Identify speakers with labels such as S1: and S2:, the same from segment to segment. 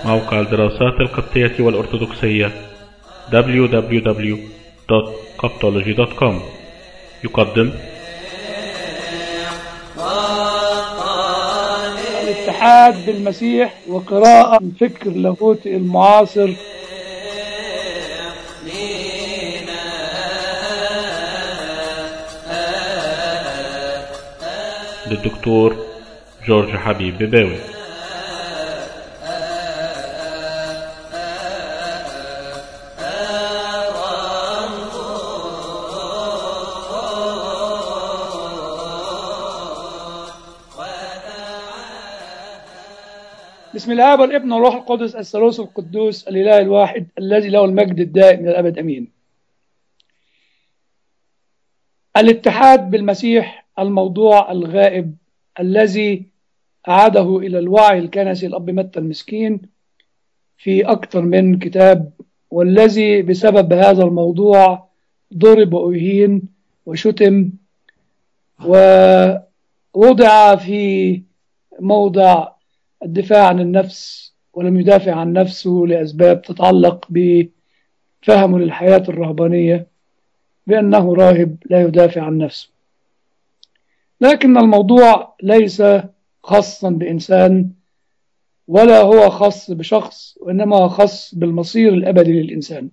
S1: موقع الدراسات القبطية والأرثوذكسية www.coptology.com يقدم
S2: الاتحاد بالمسيح وقراءة الفكر اللاهوتي المعاصر
S1: للدكتور جورج حبيب بباوي
S2: بسم الله والابن والروح القدس الثالوث القدوس الاله الواحد الذي له المجد الدائم الى الابد امين. الاتحاد بالمسيح الموضوع الغائب الذي اعاده الى الوعي الكنسي الاب متى المسكين في اكثر من كتاب والذي بسبب هذا الموضوع ضرب واهين وشتم ووضع في موضع الدفاع عن النفس ولم يدافع عن نفسه لأسباب تتعلق بفهمه للحياة الرهبانية بأنه راهب لا يدافع عن نفسه لكن الموضوع ليس خاصا بإنسان ولا هو خاص بشخص وإنما خاص بالمصير الأبدي للإنسان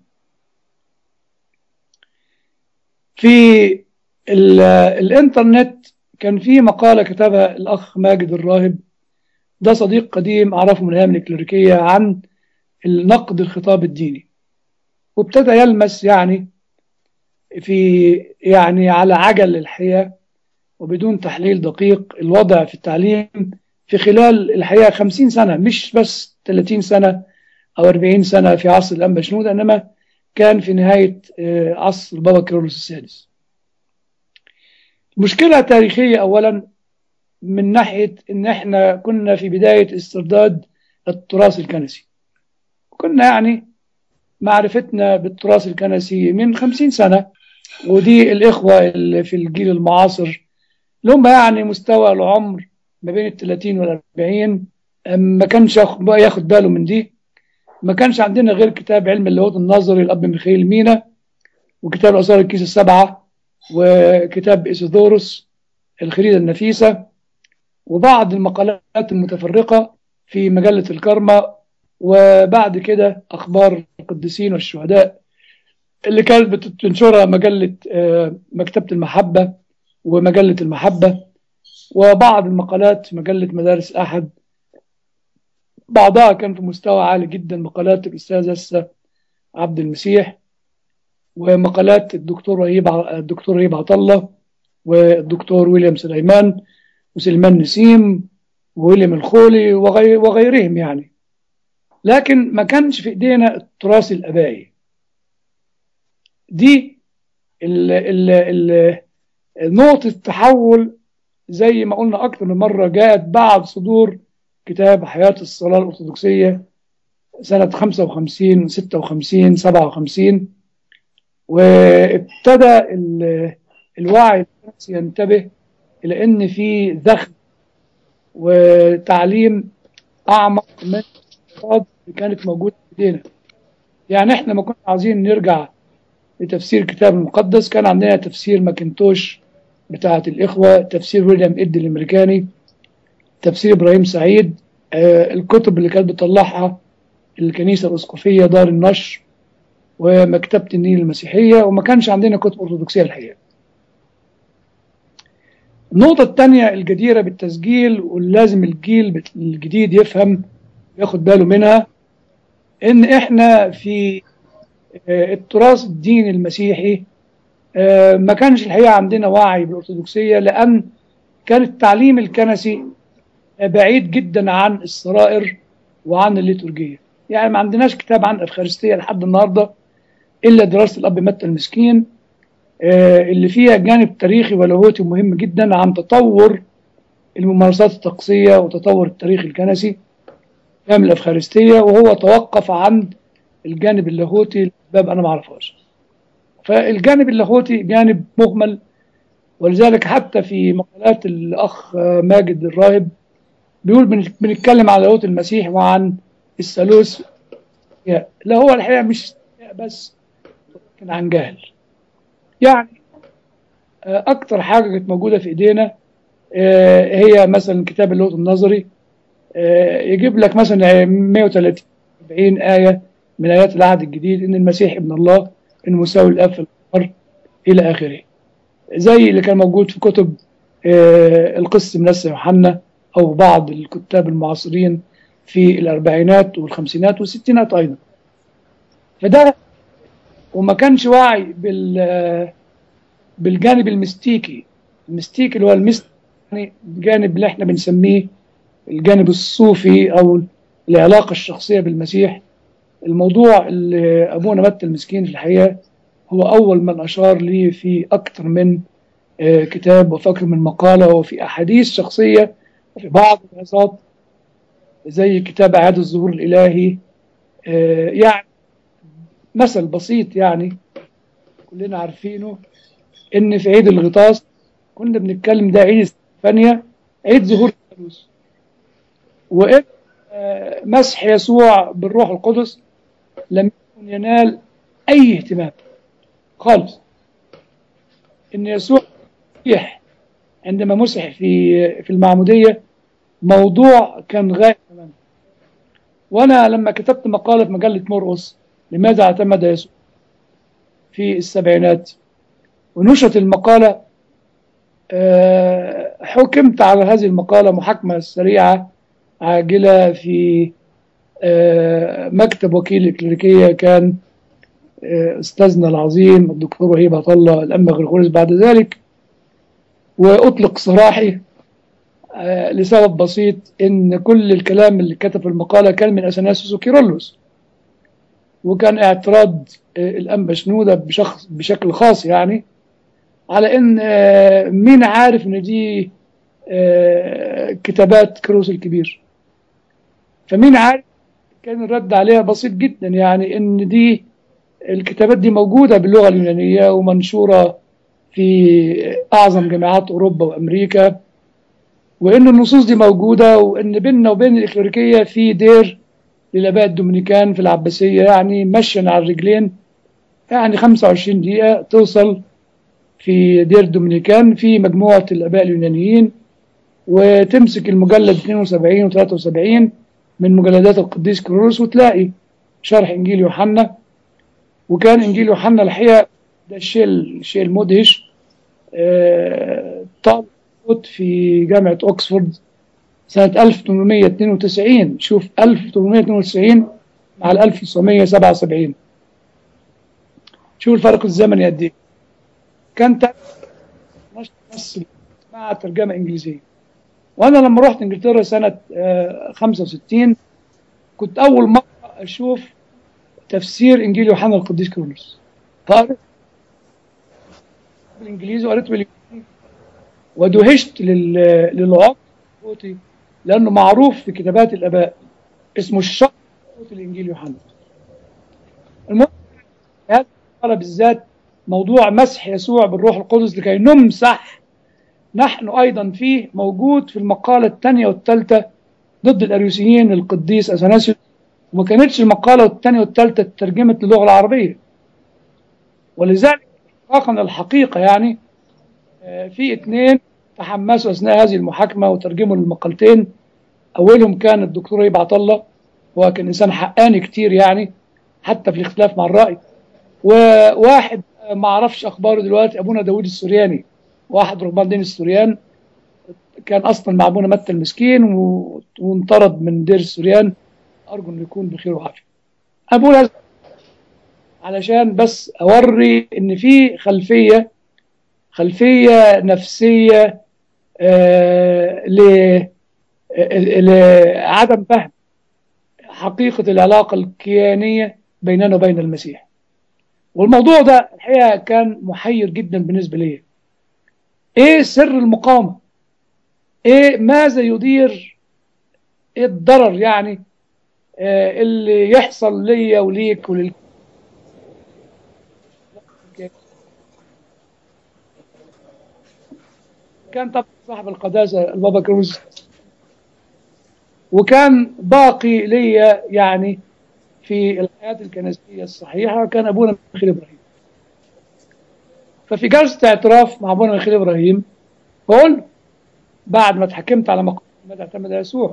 S2: في الإنترنت كان في مقالة كتبها الأخ ماجد الراهب ده صديق قديم أعرفه من أيام الكليريكية عن النقد الخطاب الديني وابتدى يلمس يعني في يعني على عجل الحياة وبدون تحليل دقيق الوضع في التعليم في خلال الحياة خمسين سنة مش بس 30 سنة أو 40 سنة في عصر الأنبا شنودة إنما كان في نهاية عصر البابا كيرلس السادس مشكلة تاريخية أولا من ناحية إن إحنا كنا في بداية استرداد التراث الكنسي كنا يعني معرفتنا بالتراث الكنسي من خمسين سنة ودي الإخوة اللي في الجيل المعاصر اللي هم يعني مستوى العمر ما بين الثلاثين والأربعين ما كانش ياخد باله من دي ما كانش عندنا غير كتاب علم اللاهوت النظري الأب ميخائيل مينا وكتاب الآثار الكيس السبعة وكتاب إيسيدوروس الخريدة النفيسة وبعض المقالات المتفرقة في مجلة الكرمة وبعد كده أخبار القديسين والشهداء اللي كانت بتنشرها مجلة مكتبة المحبة ومجلة المحبة وبعض المقالات في مجلة مدارس الأحد بعضها كان في مستوى عالي جدا مقالات الأستاذ هسه عبد المسيح ومقالات الدكتور رهيب الدكتور رهيب عطله والدكتور ويليام سليمان وسليمان نسيم وويليام الخولي وغي وغيرهم يعني لكن ما كانش في ايدينا التراث الابائي دي ال ال ال نقطة التحول زي ما قلنا أكثر من مرة جاءت بعد صدور كتاب حياة الصلاة الأرثوذكسية سنة 55 56 57 وابتدى الوعي ينتبه إلى أن في ذخر وتعليم أعمق من الأفراد اللي كانت موجودة في ايدينا يعني احنا ما كنا عايزين نرجع لتفسير الكتاب المقدس كان عندنا تفسير ماكنتوش بتاعة الإخوة تفسير ويليام إد الأمريكاني تفسير إبراهيم سعيد آه الكتب اللي كانت بتطلعها الكنيسة الأسقفية دار النشر ومكتبة النيل المسيحية وما كانش عندنا كتب أرثوذكسية الحقيقة النقطة الثانية الجديرة بالتسجيل واللازم الجيل الجديد يفهم ياخد باله منها ان احنا في التراث الديني المسيحي ما كانش الحقيقة عندنا وعي بالأرثوذكسية لأن كان التعليم الكنسي بعيد جدا عن السرائر وعن الليتورجية يعني ما عندناش كتاب عن الأفخارستية لحد النهاردة إلا دراسة الأب متى المسكين اللي فيها جانب تاريخي ولاهوتي مهم جدا عن تطور الممارسات الطقسية وتطور التاريخ الكنسي فهم الأفخارستية وهو توقف عن الجانب اللاهوتي باب أنا ما أعرفهاش فالجانب اللاهوتي جانب مهمل ولذلك حتى في مقالات الأخ ماجد الراهب بيقول بنتكلم على لاهوت المسيح وعن الثالوث لا هو الحقيقة مش بس كان عن جهل يعني أكتر حاجة كانت موجودة في إيدينا هي مثلا كتاب اللغة النظري يجيب لك مثلا 130 40 آية من آيات العهد الجديد إن المسيح ابن الله إن مساوي الآب في الأمر إلى آخره زي اللي كان موجود في كتب القس منسى يوحنا أو بعض الكتاب المعاصرين في الأربعينات والخمسينات والستينات أيضا فده وما كانش واعي بال بالجانب المستيكي المستيكي اللي هو المست يعني الجانب اللي احنا بنسميه الجانب الصوفي او العلاقه الشخصيه بالمسيح الموضوع اللي ابونا متى المسكين في الحقيقه هو اول من اشار لي في اكثر من كتاب وفي اكثر من مقاله وفي احاديث شخصيه وفي بعض العظات زي كتاب اعاده الظهور الالهي يعني مثل بسيط يعني كلنا عارفينه ان في عيد الغطاس كنا بنتكلم ده عيد استفانيا عيد ظهور الثالوث وإن مسح يسوع بالروح القدس لم يكن ينال أي اهتمام خالص إن يسوع مسيح عندما مسح في في المعمودية موضوع كان غاية تماما وأنا لما كتبت مقالة في مجلة مرقص لماذا اعتمد يسوع في السبعينات ونشرت المقالة حكمت على هذه المقالة محاكمة سريعة عاجلة في مكتب وكيل الكليريكية كان أستاذنا العظيم الدكتور وهيب الله الأنبا غريغوريس بعد ذلك وأطلق سراحي لسبب بسيط إن كل الكلام اللي كتب في المقالة كان من أثناسيوس وكيرلس وكان اعتراض الأنبا شنودة بشخص بشكل خاص يعني على ان مين عارف ان دي كتابات كروس الكبير فمين عارف كان الرد عليها بسيط جدا يعني ان دي الكتابات دي موجودة باللغة اليونانية ومنشورة في أعظم جامعات أوروبا وأمريكا وإن النصوص دي موجودة وإن بيننا وبين الإكليريكية في دير للآباء الدومينيكان في العباسية يعني مشيا على الرجلين يعني 25 دقيقة توصل في دير دومينيكان في مجموعة الآباء اليونانيين وتمسك المجلد 72 و 73 من مجلدات القديس كيرلس وتلاقي شرح إنجيل يوحنا وكان إنجيل يوحنا الحقيقة ده الشيء الشيء المدهش آه طالب في جامعة أكسفورد سنة 1892 شوف 1892 مع 1977 شوف الفرق الزمني قد ايه كان نص مع ترجمة إنجليزية وأنا لما رحت إنجلترا سنة 65 كنت أول مرة أشوف تفسير إنجيل يوحنا القديس كيرلس فقريت بالإنجليزي وقريت بالإنجليزي ودهشت للعمق الصوتي لأنه معروف في كتابات الآباء اسمه الشق صوت الإنجيل يوحنا المهم هذا بالذات موضوع مسح يسوع بالروح القدس لكي نمسح نحن أيضا فيه موجود في المقالة الثانية والثالثة ضد الأريوسيين القديس أثناسيوس وما كانتش المقالة الثانية والثالثة ترجمت للغة العربية ولذلك حقا الحقيقة يعني في اثنين تحمسوا أثناء هذه المحاكمة وترجموا المقالتين أولهم كان الدكتور يبعت الله هو كان إنسان حقاني كتير يعني حتى في الاختلاف مع الرأي وواحد ما اعرفش اخباره دلوقتي ابونا داوود السورياني واحد رهبان دين السوريان كان اصلا مع ابونا متى المسكين وانطرد من دير السوريان ارجو انه يكون بخير وعافيه ابونا علشان بس اوري ان في خلفيه خلفيه نفسيه آه لعدم فهم حقيقه العلاقه الكيانيه بيننا وبين المسيح والموضوع ده الحقيقه كان محير جدا بالنسبه لي ايه سر المقاومه ايه ماذا يدير ايه الضرر يعني آه اللي يحصل ليا وليك ولل كان طبعا صاحب القداسه البابا كروز وكان باقي ليا يعني في الحياة الكنسية الصحيحة كان أبونا ميخيل إبراهيم ففي جلسة اعتراف مع أبونا ميخيل إبراهيم بقول له بعد ما اتحكمت على مقام ما تعتمد يسوع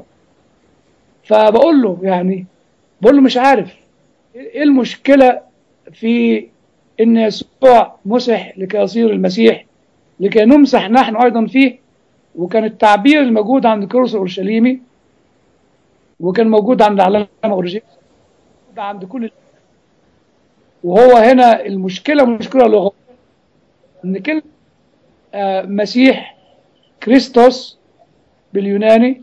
S2: فبقول له يعني بقول له مش عارف ايه المشكلة في ان يسوع مسح لكي يصير المسيح لكي نمسح نحن ايضا فيه وكان التعبير الموجود عند كروس اورشليمي وكان موجود عند علامة اورشليم موجود عند كل وهو هنا المشكلة مشكلة لغوية ان كلمة آه مسيح كريستوس باليوناني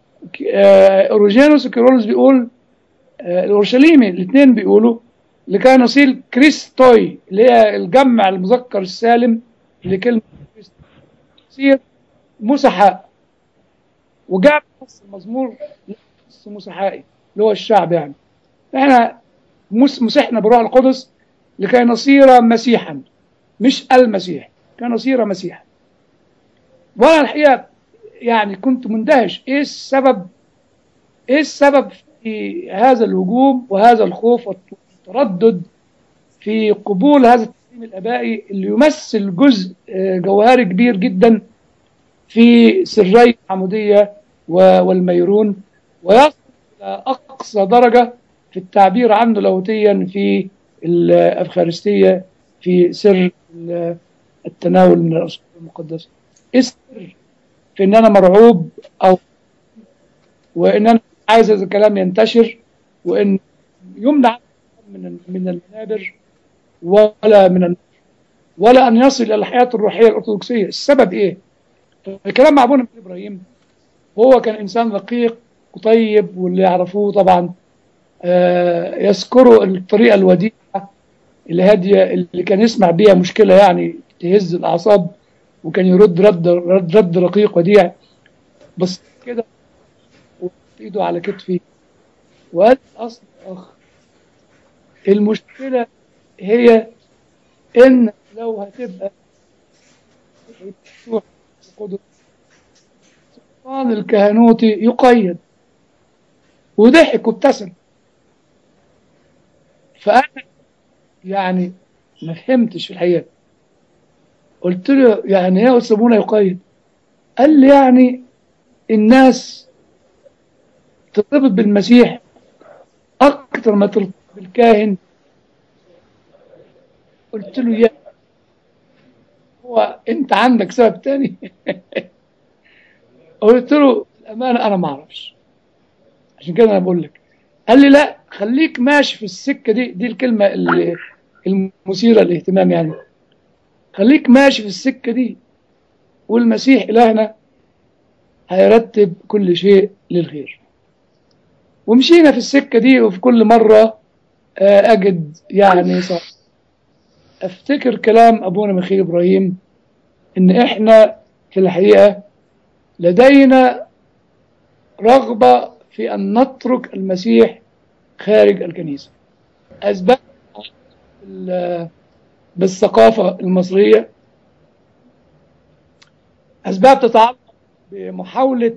S2: آه اوريجينوس وكيرولوس بيقول آه الاورشليمي الاثنين بيقولوا لكي نصير كريستوي اللي هي الجمع المذكر السالم لكلمة يصير مسحاء وجاء نص المزمور نص مسحائي اللي هو الشعب يعني احنا مسحنا بروح القدس لكي نصير مسيحا مش المسيح كي نصير مسيحا وانا الحقيقه يعني كنت مندهش ايه السبب ايه السبب في هذا الهجوم وهذا الخوف والتردد في قبول هذا التسليم الابائي اللي يمثل جزء جوهري كبير جدا في سري العموديه والميرون ويصل الى اقصى درجه في التعبير عنه لاهوتيا في الافخارستيه في سر التناول من الاسرار المقدسه السر في ان انا مرعوب او وان انا عايز هذا الكلام ينتشر وان يمنع من من المنابر ولا من ولا ان يصل الى الحياه الروحيه الارثوذكسيه السبب ايه الكلام مع ابونا ابراهيم هو كان انسان رقيق وطيب واللي يعرفوه طبعا آه يذكروا الطريقه الوديعه الهاديه اللي كان يسمع بيها مشكله يعني تهز الاعصاب وكان يرد رد رد, رد رقيق وديع بس كده ايده على كتفي وقال اصل اخ المشكله هي ان لو هتبقى مفتوح قدر سلطان الكهنوتي يقيد وضحك وابتسم فانا يعني ما فهمتش في الحقيقه قلت له يعني ايه يسمونه يقيد قال لي يعني الناس ترتبط بالمسيح اكتر ما ترتبط بالكاهن قلت له يا هو انت عندك سبب تاني قلت له الامانه انا ما اعرفش عشان كده انا بقول لك قال لي لا خليك ماشي في السكه دي دي الكلمه اللي المثيره للاهتمام يعني خليك ماشي في السكه دي والمسيح الهنا هيرتب كل شيء للخير ومشينا في السكه دي وفي كل مره اجد يعني صح افتكر كلام ابونا ميخيل ابراهيم ان احنا في الحقيقه لدينا رغبه في ان نترك المسيح خارج الكنيسه اسباب بالثقافه المصريه اسباب تتعلق بمحاوله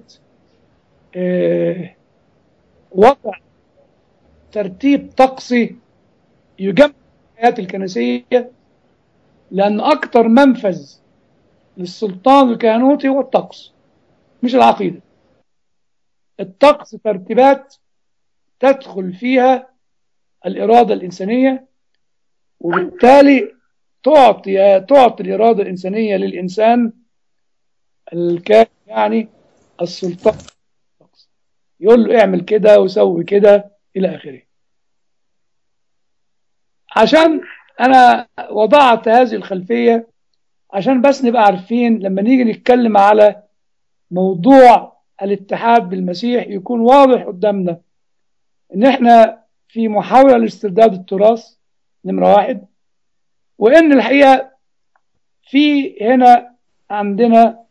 S2: وضع ترتيب طقسي يجمع الحياه الكنسيه لان اكثر منفذ للسلطان الكهنوتي هو الطقس مش العقيده الطقس ترتيبات تدخل فيها الاراده الانسانيه وبالتالي تعطي تعطي الاراده الانسانيه للانسان الكائن يعني السلطان يقول له اعمل كده وسوي كده الى اخره عشان انا وضعت هذه الخلفيه عشان بس نبقى عارفين لما نيجي نتكلم على موضوع الاتحاد بالمسيح يكون واضح قدامنا ان احنا في محاولة لاسترداد التراث نمرة واحد وان الحقيقة في هنا عندنا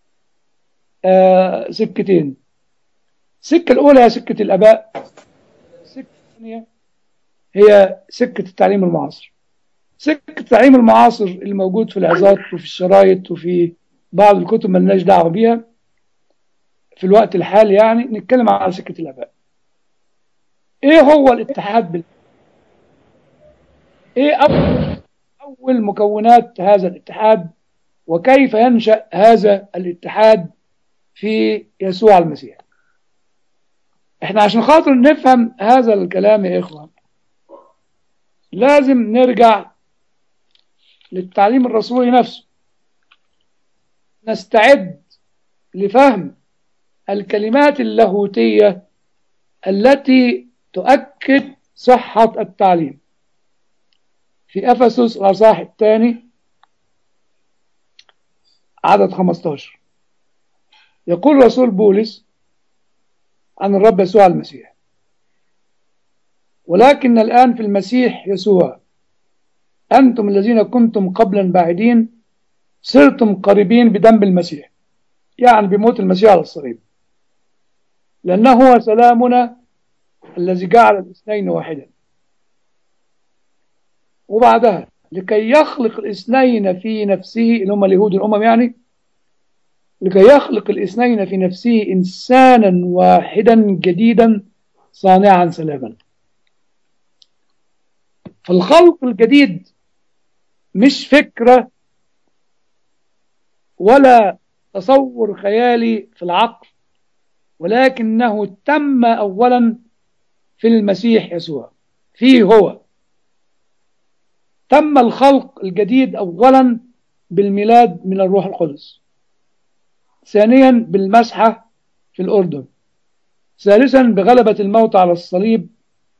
S2: آه سكتين السكة الأولى هي سكة الآباء السكة الثانية هي سكة التعليم المعاصر سكة التعليم المعاصر اللي موجود في العظات وفي الشرايط وفي بعض الكتب ملناش دعوة بيها في الوقت الحالي يعني نتكلم على سكة الآباء إيه هو الاتحاد بال إيه أول, أول مكونات هذا الاتحاد وكيف ينشأ هذا الاتحاد في يسوع المسيح احنا عشان خاطر نفهم هذا الكلام يا إخوان لازم نرجع للتعليم الرسولي نفسه نستعد لفهم الكلمات اللاهوتية التي تؤكد صحة التعليم في أفسس الأصحاح الثاني عدد 15 يقول رسول بولس عن الرب يسوع المسيح ولكن الآن في المسيح يسوع أنتم الذين كنتم قبلا بعيدين صرتم قريبين بدم المسيح يعني بموت المسيح على الصليب لأنه هو سلامنا الذي جعل الاثنين واحدا وبعدها لكي يخلق الاثنين في نفسه اللي هم اليهود الأمم يعني لكي يخلق الاثنين في نفسه إنسانا واحدا جديدا صانعا سلاما فالخلق الجديد مش فكرة ولا تصور خيالي في العقل ولكنه تم أولا في المسيح يسوع فيه هو تم الخلق الجديد أولا بالميلاد من الروح القدس ثانيا بالمسحة في الأردن ثالثا بغلبة الموت على الصليب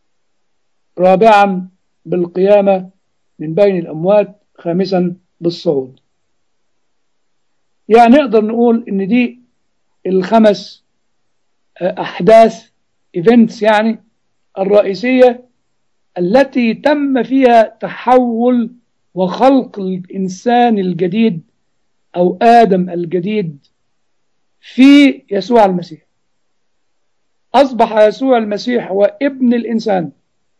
S2: رابعا بالقيامة من بين الأموات خامسا بالصعود يعني نقدر نقول ان دي الخمس احداث ايفنتس يعني الرئيسية التي تم فيها تحول وخلق الانسان الجديد او ادم الجديد في يسوع المسيح اصبح يسوع المسيح هو ابن الانسان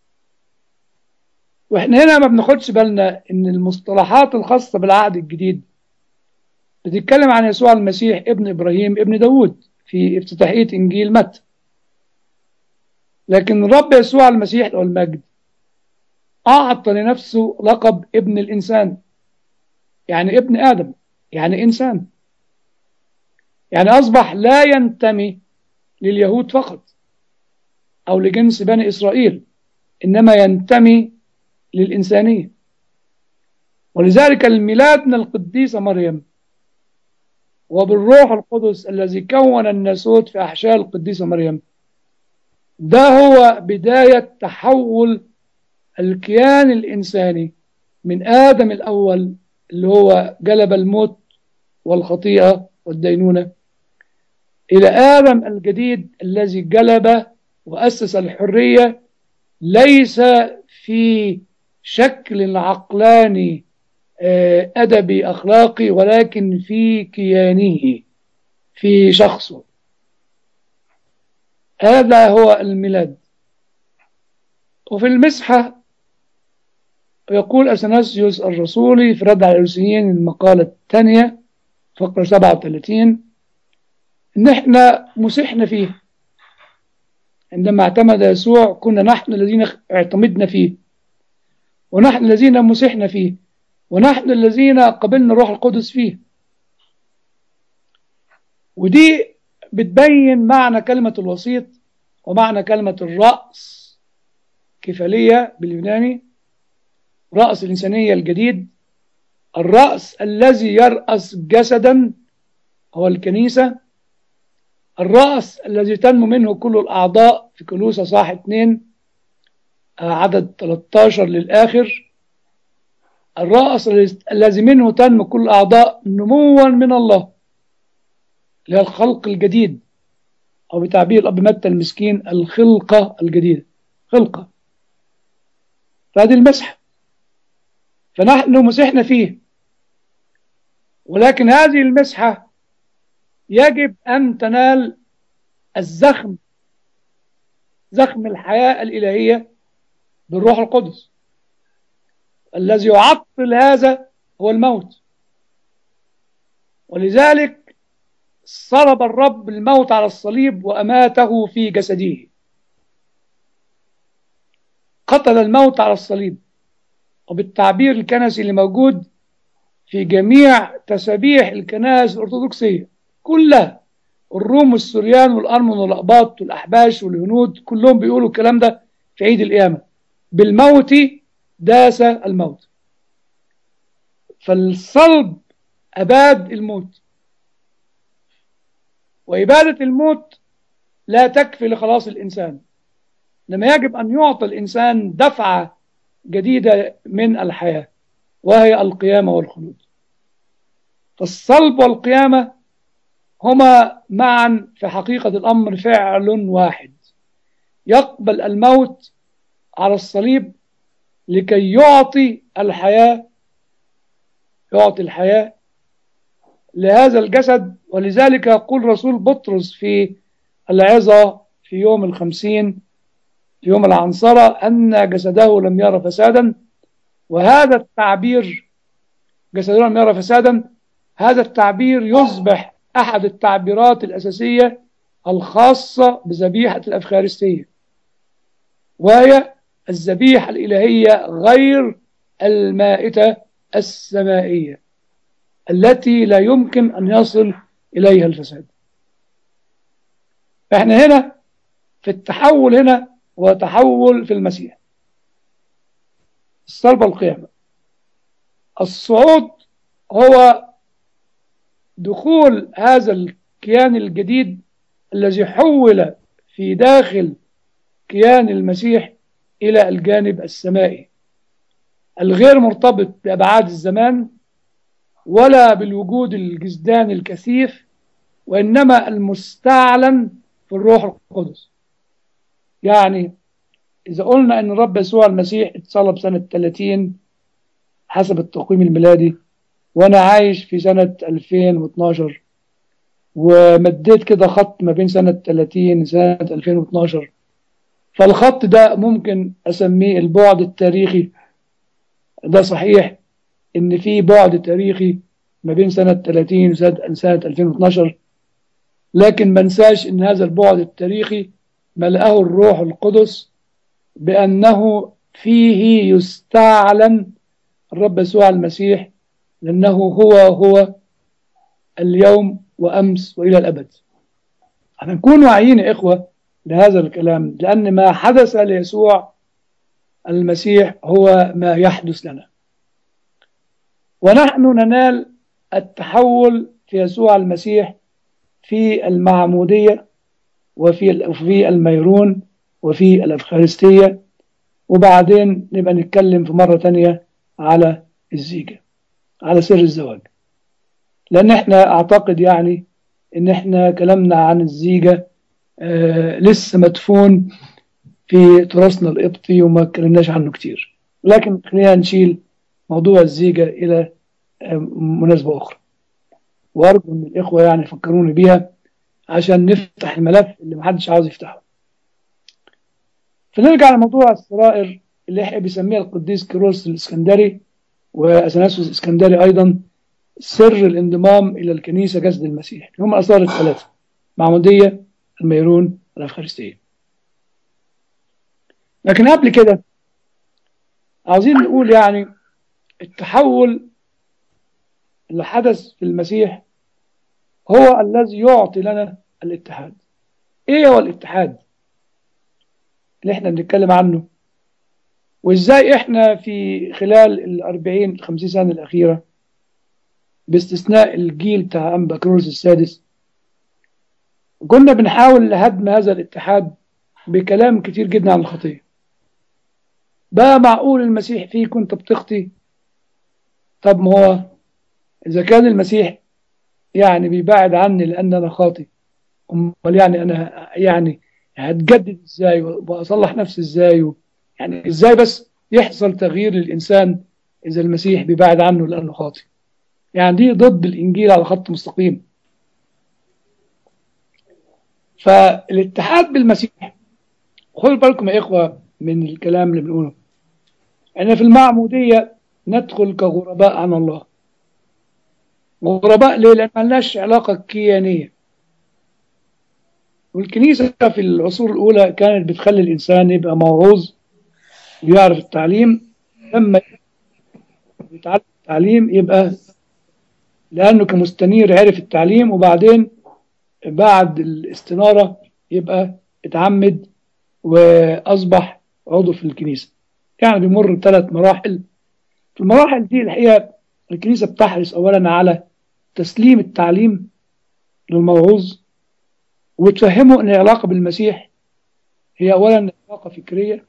S2: واحنا هنا ما بناخدش بالنا ان المصطلحات الخاصة بالعهد الجديد بتتكلم عن يسوع المسيح ابن إبراهيم ابن داود في افتتاحية إنجيل متى لكن الرب يسوع المسيح له المجد أعطى لنفسه لقب ابن الإنسان يعني ابن آدم يعني إنسان يعني أصبح لا ينتمي لليهود فقط أو لجنس بني إسرائيل إنما ينتمي للإنسانية ولذلك الميلاد من القديسة مريم وبالروح القدس الذي كون الناسوت في أحشاء القديسة مريم ده هو بداية تحول الكيان الإنساني من آدم الأول اللي هو جلب الموت والخطيئة والدينونة إلى آدم الجديد الذي جلب وأسس الحرية ليس في شكل عقلاني أدبي أخلاقي ولكن في كيانه في شخصه هذا هو الميلاد وفي المسحة يقول أثناسيوس الرسولي في رد على الأرسيين المقالة الثانية فقرة 37 إن إحنا مسحنا فيه عندما اعتمد يسوع كنا نحن الذين اعتمدنا فيه ونحن الذين مسحنا فيه ونحن الذين قبلنا الروح القدس فيه ودي بتبين معنى كلمة الوسيط ومعنى كلمة الرأس كفالية باليوناني رأس الإنسانية الجديد الرأس الذي يرأس جسدا هو الكنيسة الرأس الذي تنمو منه كل الأعضاء في كلوسة صاح 2 عدد 13 للآخر الرأس الذي منه تنمو كل الأعضاء نموا من الله اللي هي الخلق الجديد أو بتعبير الأب متى المسكين الخلقة الجديدة خلقة فهذه المسحة فنحن مسحنا فيه ولكن هذه المسحة يجب أن تنال الزخم زخم الحياة الإلهية بالروح القدس الذي يعطل هذا هو الموت ولذلك صلب الرب الموت على الصليب وأماته في جسده قتل الموت على الصليب وبالتعبير الكنسي اللي موجود في جميع تسابيح الكنائس الأرثوذكسية كلها الروم والسوريان والأرمن والأقباط والأحباش والهنود كلهم بيقولوا الكلام ده في عيد القيامة بالموت داس الموت فالصلب أباد الموت وإبادة الموت لا تكفي لخلاص الإنسان لما يجب أن يعطي الإنسان دفعة جديدة من الحياة وهي القيامة والخلود فالصلب والقيامة هما معا في حقيقة الأمر فعل واحد يقبل الموت على الصليب لكي يعطي الحياة يعطي الحياة لهذا الجسد ولذلك يقول رسول بطرس في العظة في يوم الخمسين في يوم العنصرة أن جسده لم يرى فسادا وهذا التعبير جسده لم يرى فسادا هذا التعبير يصبح أحد التعبيرات الأساسية الخاصة بذبيحة الأفخارستية وهي الذبيحة الإلهية غير المائتة السمائية التي لا يمكن أن يصل إليها الفساد فإحنا هنا في التحول هنا هو تحول في المسيح الصلب والقيامة الصعود هو دخول هذا الكيان الجديد الذي حول في داخل كيان المسيح إلى الجانب السمائي الغير مرتبط بأبعاد الزمان ولا بالوجود الجسداني الكثيف وإنما المستعلن في الروح القدس يعني إذا قلنا أن الرب يسوع المسيح اتصلب سنة 30 حسب التقويم الميلادي وأنا عايش في سنة 2012 ومديت كده خط ما بين سنة 30 سنة 2012 فالخط ده ممكن أسميه البعد التاريخي ده صحيح إن في بعد تاريخي ما بين سنة 30 وسنة سنة 2012 لكن ما ننساش إن هذا البعد التاريخي ملأه الروح القدس بأنه فيه يستعلن الرب يسوع المسيح لأنه هو هو اليوم وأمس وإلى الأبد احنا نكون واعيين يا إخوة لهذا الكلام لأن ما حدث ليسوع المسيح هو ما يحدث لنا ونحن ننال التحول في يسوع المسيح في المعمودية وفي في الميرون وفي الأفخارستية وبعدين نبقى نتكلم في مرة تانية على الزيجة على سر الزواج لأن احنا أعتقد يعني إن احنا كلامنا عن الزيجة آه لسه مدفون في تراثنا القبطي وما اتكلمناش عنه كتير لكن خلينا نشيل موضوع الزيجة إلى آه مناسبة أخرى وأرجو إن الإخوة يعني يفكروني بيها عشان نفتح الملف اللي محدش عاوز يفتحه فنرجع لموضوع السرائر اللي احنا بيسميها القديس كيروس الاسكندري واثناسوس الاسكندري ايضا سر الانضمام الى الكنيسه جسد المسيح هم الاثار الثلاثه معموديه الميرون الافخارستيه لكن قبل كده عاوزين نقول يعني التحول اللي حدث في المسيح هو الذي يعطي لنا الاتحاد ايه هو الاتحاد اللي احنا بنتكلم عنه وازاي احنا في خلال الاربعين الخمسين سنة الاخيرة باستثناء الجيل بتاع انبا كرولس السادس كنا بنحاول لهدم هذا الاتحاد بكلام كتير جدا عن الخطية بقى معقول المسيح فيه كنت بتخطي طب ما هو اذا كان المسيح يعني بيبعد عني لان انا خاطي امال يعني انا يعني هتجدد ازاي واصلح نفسي ازاي و... يعني ازاي بس يحصل تغيير للانسان اذا المسيح بيبعد عنه لانه خاطي يعني دي ضد الانجيل على خط مستقيم فالاتحاد بالمسيح خدوا بالكم يا اخوه من الكلام اللي بنقوله احنا في المعموديه ندخل كغرباء عن الله غرباء ليه؟ لان ملناش علاقه كيانيه والكنيسة في العصور الأولى كانت بتخلي الإنسان يبقى موعوظ ويعرف التعليم لما يتعلم التعليم يبقى لأنه كمستنير عرف التعليم وبعدين بعد الاستنارة يبقى اتعمد وأصبح عضو في الكنيسة يعني بيمر بثلاث مراحل في المراحل دي الحقيقة الكنيسة بتحرص أولا على تسليم التعليم للموعوظ وتفهمه أن العلاقة بالمسيح هي أولا علاقة فكرية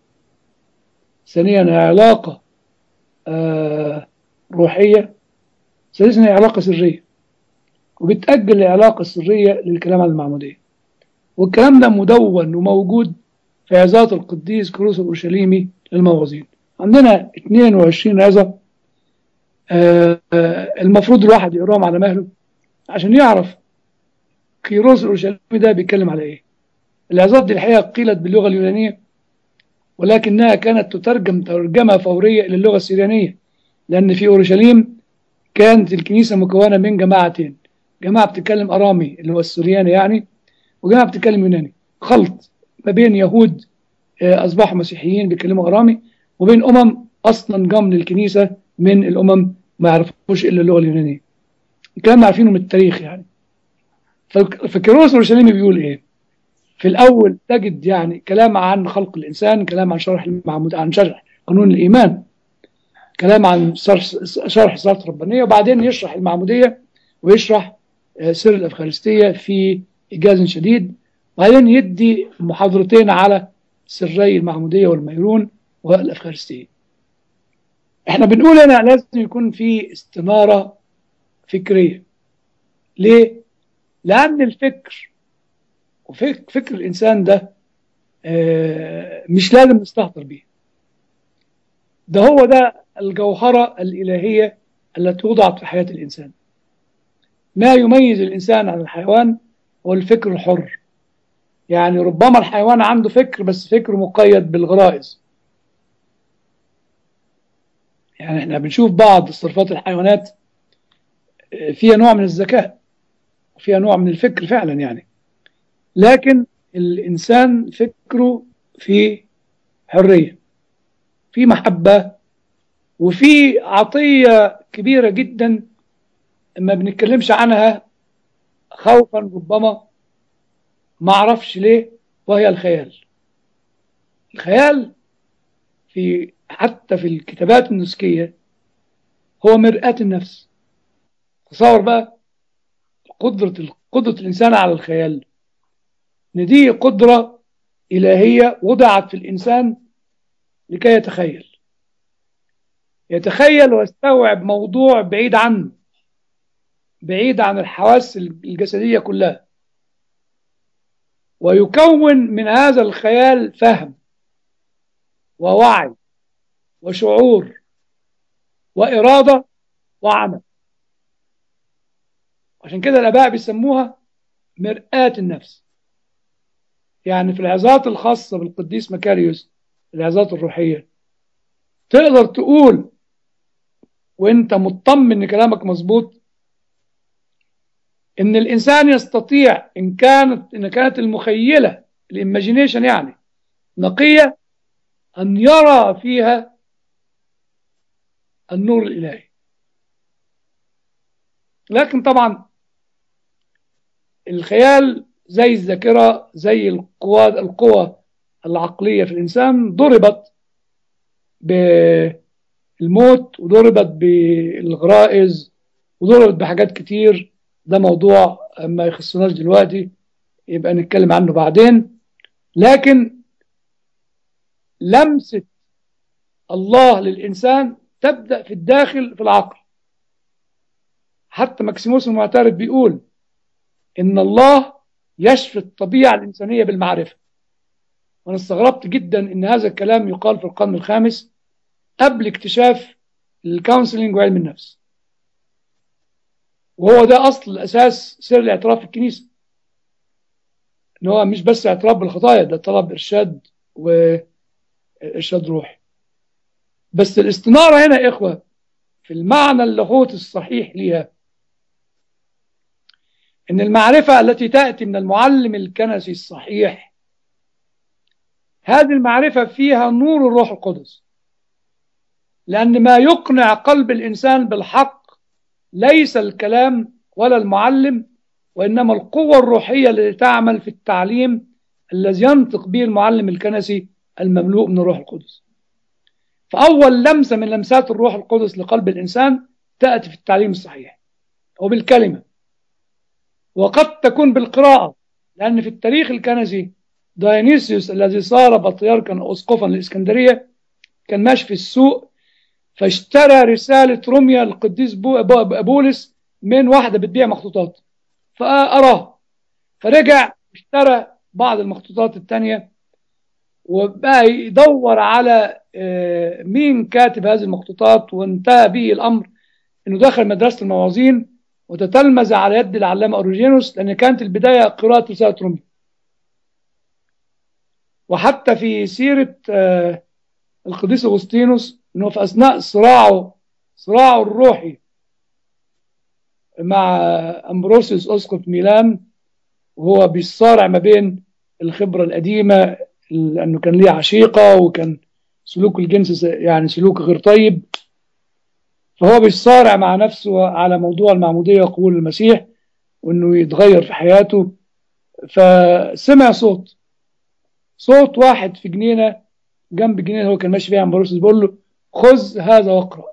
S2: ثانيا علاقة آه روحية ثالثا هي علاقة سرية وبتأجل العلاقة السرية للكلام عن المعمودية والكلام ده مدون وموجود في عظات القديس كروس الأورشليمي للموعظين عندنا 22 عظة آه آه المفروض الواحد يقراهم على مهله عشان يعرف كيروس الأورشليمي ده بيتكلم على إيه العظات دي الحقيقة قيلت باللغة اليونانية ولكنها كانت تترجم ترجمة فورية إلى اللغة السريانية لأن في أورشليم كانت الكنيسة مكونة من جماعتين جماعة بتتكلم أرامي اللي هو السرياني يعني وجماعة بتتكلم يوناني خلط ما بين يهود أصبحوا مسيحيين بيتكلموا أرامي وبين أمم أصلا جم للكنيسة من الأمم ما يعرفوش إلا اللغة اليونانية الكلام عارفينه من التاريخ يعني فكيروس الأورشليمي بيقول إيه في الأول تجد يعني كلام عن خلق الإنسان كلام عن شرح المعمود عن شرح قانون الإيمان كلام عن شرح صلاة الربانية وبعدين يشرح المعمودية ويشرح سر الأفخارستية في إيجاز شديد وبعدين يدي محاضرتين على سري المعمودية والميرون والأفخارستية احنا بنقول هنا لازم يكون في استنارة فكرية ليه؟ لأن الفكر وفكر الإنسان ده مش لازم نستهتر بيه ده هو ده الجوهرة الإلهية التي وضعت في حياة الإنسان ما يميز الإنسان عن الحيوان هو الفكر الحر يعني ربما الحيوان عنده فكر بس فكر مقيد بالغرائز يعني احنا بنشوف بعض صرفات الحيوانات فيها نوع من الذكاء وفيها نوع من الفكر فعلا يعني لكن الإنسان فكره في حرية في محبة وفي عطية كبيرة جدا ما بنتكلمش عنها خوفا ربما ما اعرفش ليه وهي الخيال الخيال في حتى في الكتابات النسكية هو مرآة النفس تصور بقى قدرة قدرة الإنسان على الخيال إن دي قدرة إلهية وضعت في الإنسان لكي يتخيل يتخيل ويستوعب موضوع بعيد عنه بعيد عن الحواس الجسدية كلها ويكون من هذا الخيال فهم ووعي وشعور وإرادة وعمل عشان كده الآباء بيسموها مرآة النفس يعني في العظات الخاصة بالقديس مكاريوس العظات الروحية تقدر تقول وانت مطمن ان كلامك مظبوط ان الانسان يستطيع ان كانت ان كانت المخيله الايماجينيشن يعني نقيه ان يرى فيها النور الالهي لكن طبعا الخيال زي الذاكره زي القوى القوى العقليه في الانسان ضربت بالموت وضربت بالغرائز وضربت بحاجات كتير ده موضوع ما يخصناش دلوقتي يبقى نتكلم عنه بعدين لكن لمسة الله للإنسان تبدأ في الداخل في العقل حتى ماكسيموس المعترف بيقول إن الله يشفي الطبيعة الإنسانية بالمعرفة وأنا استغربت جدا إن هذا الكلام يقال في القرن الخامس قبل اكتشاف الكونسلنج وعلم النفس وهو ده أصل أساس سر الاعتراف في الكنيسة إن هو مش بس اعتراف بالخطايا ده طلب إرشاد وإرشاد روحي بس الاستنارة هنا يا إخوة في المعنى اللاهوت الصحيح ليها ان المعرفة التي تأتي من المعلم الكنسي الصحيح هذه المعرفة فيها نور الروح القدس لأن ما يقنع قلب الإنسان بالحق ليس الكلام ولا المعلم وإنما القوة الروحية التي تعمل في التعليم الذي ينطق به المعلم الكنسي المملوء من الروح القدس فأول لمسة من لمسات الروح القدس لقلب الإنسان تأتي في التعليم الصحيح وبالكلمة وقد تكون بالقراءة لأن في التاريخ الكنسي دايونيسيوس الذي صار بطريركا أو أسقفا للإسكندرية كان ماشي في السوق فاشترى رسالة روميا القديس بولس من واحدة بتبيع مخطوطات فأراه فرجع اشترى بعض المخطوطات التانية وبقى يدور على مين كاتب هذه المخطوطات وانتهى به الأمر انه دخل مدرسة الموازين وتتلمذ على يد العلامة أوروجينوس لأن كانت البداية قراءة رسالة روميا وحتى في سيرة القديس أغسطينوس أنه في أثناء صراعه صراعه الروحي مع أمبروسيوس أسقف ميلان وهو بيصارع ما بين الخبرة القديمة لأنه كان ليه عشيقة وكان سلوك الجنس يعني سلوك غير طيب فهو بيصارع مع نفسه على موضوع المعمودية وقبول المسيح وأنه يتغير في حياته فسمع صوت صوت واحد في جنينة جنب جنينة هو كان ماشي فيها أمبروسيوس بيقول له خذ هذا واقرأ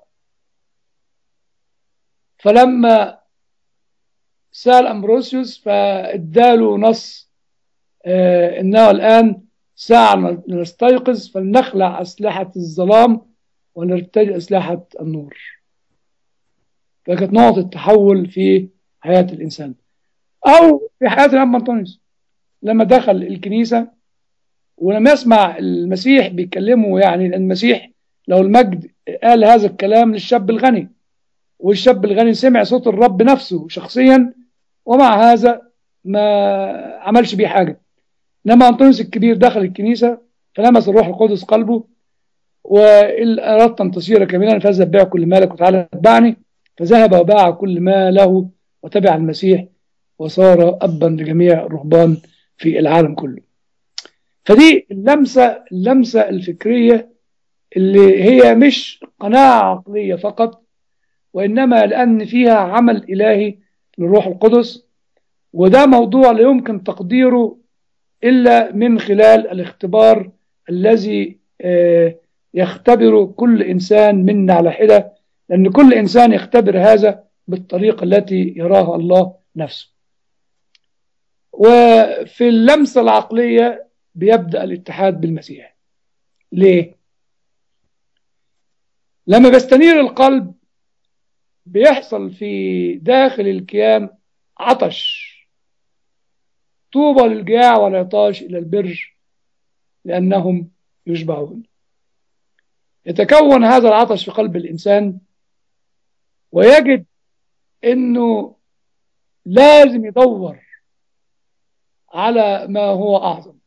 S2: فلما سأل أمبروسيوس فاداله نص آه إنه الآن ساعة نستيقظ فلنخلع أسلحة الظلام ونرتدي أسلحة النور فكانت نقطة تحول في حياة الإنسان أو في حياة الأب أنطونيوس لما دخل الكنيسة ولما يسمع المسيح بيكلمه يعني المسيح لو المجد قال هذا الكلام للشاب الغني والشاب الغني سمع صوت الرب نفسه شخصيا ومع هذا ما عملش بيه حاجة لما أنطونيوس الكبير دخل الكنيسة فلمس الروح القدس قلبه وإن أردت أن تصير كاملا فاذهب بيع كل مالك وتعالى اتبعني فذهب وباع كل ما له وتبع المسيح وصار أبا لجميع الرهبان في العالم كله فدي اللمسة اللمسة الفكرية اللي هي مش قناعة عقلية فقط وإنما لأن فيها عمل إلهي للروح القدس وده موضوع لا يمكن تقديره إلا من خلال الاختبار الذي يختبر كل إنسان منا على حدة لأن كل إنسان يختبر هذا بالطريقة التي يراها الله نفسه وفي اللمسة العقلية بيبدأ الاتحاد بالمسيح ليه؟ لما بيستنير القلب بيحصل في داخل الكيان عطش طوبى للجياع والعطاش إلى البر لأنهم يشبعون يتكون هذا العطش في قلب الإنسان ويجد أنه لازم يدور على ما هو أعظم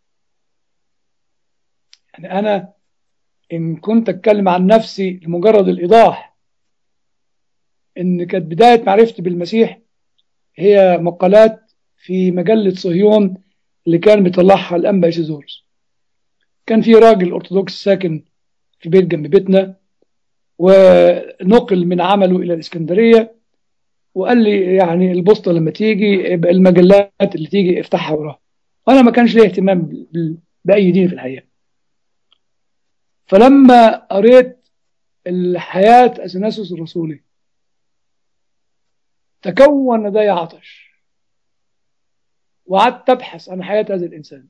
S2: يعني أنا إن كنت أتكلم عن نفسي لمجرد الإيضاح إن كانت بداية معرفتي بالمسيح هي مقالات في مجلة صهيون اللي كان بيطلعها الأنبا إيسيزورس كان في راجل أرثوذكس ساكن في بيت جنب بيتنا ونقل من عمله إلى الإسكندرية وقال لي يعني البوسطة لما تيجي المجلات اللي تيجي افتحها وراها وأنا ما كانش لي اهتمام بأي دين في الحقيقة فلما قريت الحياة أثناسوس الرسولي تكون لدي عطش وقعدت أبحث عن حياة هذا الإنسان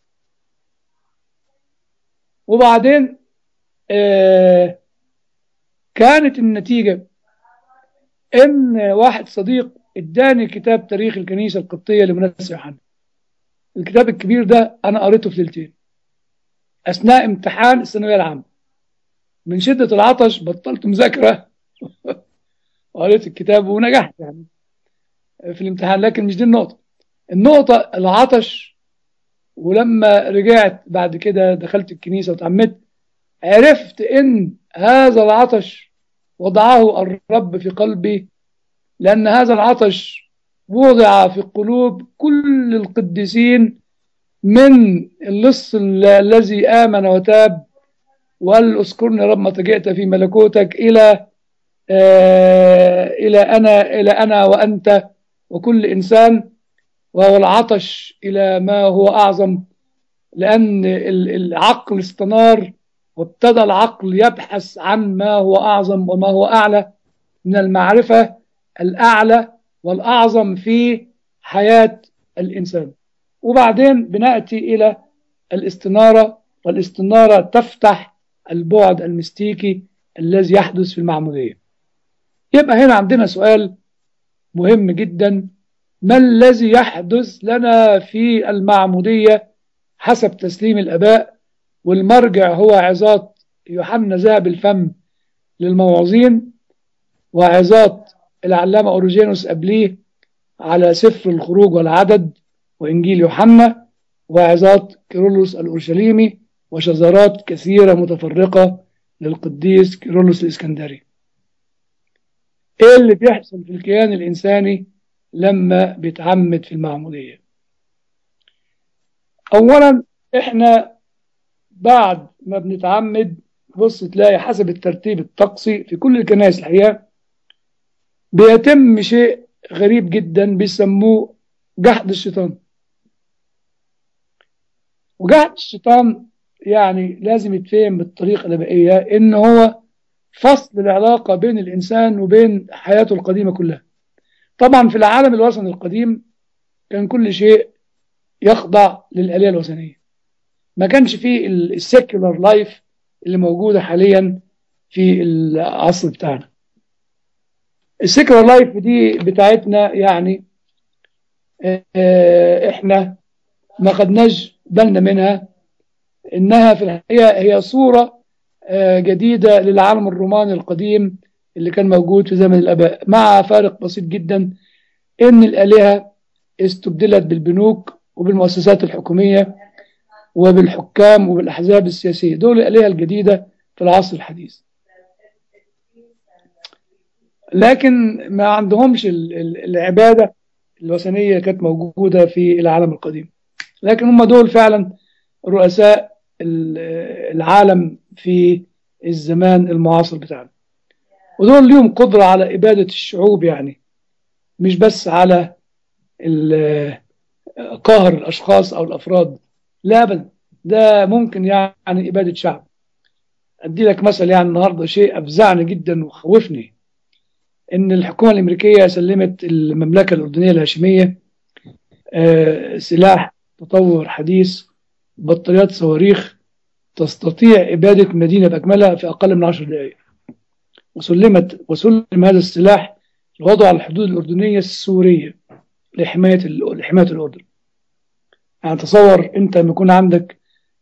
S2: وبعدين آه كانت النتيجة إن واحد صديق اداني كتاب تاريخ الكنيسة القبطية لمنسى يوحنا الكتاب الكبير ده أنا قريته في ليلتين أثناء امتحان الثانوية العامة من شدة العطش بطلت مذاكرة وقريت الكتاب ونجحت يعني في الامتحان لكن مش دي النقطة النقطة العطش ولما رجعت بعد كده دخلت الكنيسة وتعمدت عرفت ان هذا العطش وضعه الرب في قلبي لان هذا العطش وضع في قلوب كل القديسين من اللص ال- الذي آمن وتاب وقال اذكرني رب متى جئت في ملكوتك إلى آه إلى أنا إلى أنا وأنت وكل إنسان وهو العطش إلى ما هو أعظم لأن ال- العقل استنار وابتدى العقل يبحث عن ما هو أعظم وما هو أعلى من المعرفة الأعلى والأعظم في حياة الإنسان وبعدين بنأتي إلى الاستنارة والاستنارة تفتح البعد المستيكي الذي يحدث في المعمودية يبقى هنا عندنا سؤال مهم جدا ما الذي يحدث لنا في المعمودية حسب تسليم الآباء والمرجع هو عظات يوحنا ذهب الفم للموعظين وعظات العلامة أوروجينوس قبليه على سفر الخروج والعدد وإنجيل يوحنا وعظات كيرلس الأورشليمي وشذرات كثيرة متفرقة للقديس كيرلس الإسكندري إيه اللي بيحصل في الكيان الإنساني لما بيتعمد في المعمودية أولا إحنا بعد ما بنتعمد بص تلاقي حسب الترتيب الطقسي في كل الكنائس الحقيقة بيتم شيء غريب جدا بيسموه جحد الشيطان وجحد الشيطان يعني لازم يتفهم بالطريقة الآبائية إن هو فصل العلاقة بين الإنسان وبين حياته القديمة كلها طبعا في العالم الوثني القديم كان كل شيء يخضع للآلهة الوثنية ما كانش فيه السيكولار لايف اللي موجودة حاليا في العصر بتاعنا السيكولار لايف دي بتاعتنا يعني اه احنا ما خدناش بالنا منها انها في الحقيقة هي صورة اه جديدة للعالم الروماني القديم اللي كان موجود في زمن الآباء مع فارق بسيط جدا ان الآلهة استبدلت بالبنوك وبالمؤسسات الحكومية وبالحكام وبالأحزاب السياسية دول الآلهة الجديدة في العصر الحديث لكن ما عندهمش العبادة الوثنية كانت موجودة في العالم القديم لكن هم دول فعلا رؤساء العالم في الزمان المعاصر بتاعنا ودول ليهم قدرة على إبادة الشعوب يعني مش بس على قهر الأشخاص أو الأفراد لا أبدا ده ممكن يعني إبادة شعب أدي لك مثل يعني النهاردة شيء أفزعني جدا وخوفني إن الحكومة الأمريكية سلمت المملكة الأردنية الهاشمية سلاح تطور حديث بطاريات صواريخ تستطيع إبادة مدينة بأكملها في أقل من عشر دقائق وسلمت وسلم هذا السلاح لوضع على الحدود الأردنية السورية لحماية لحماية الأردن يعني تصور أنت لما يكون عندك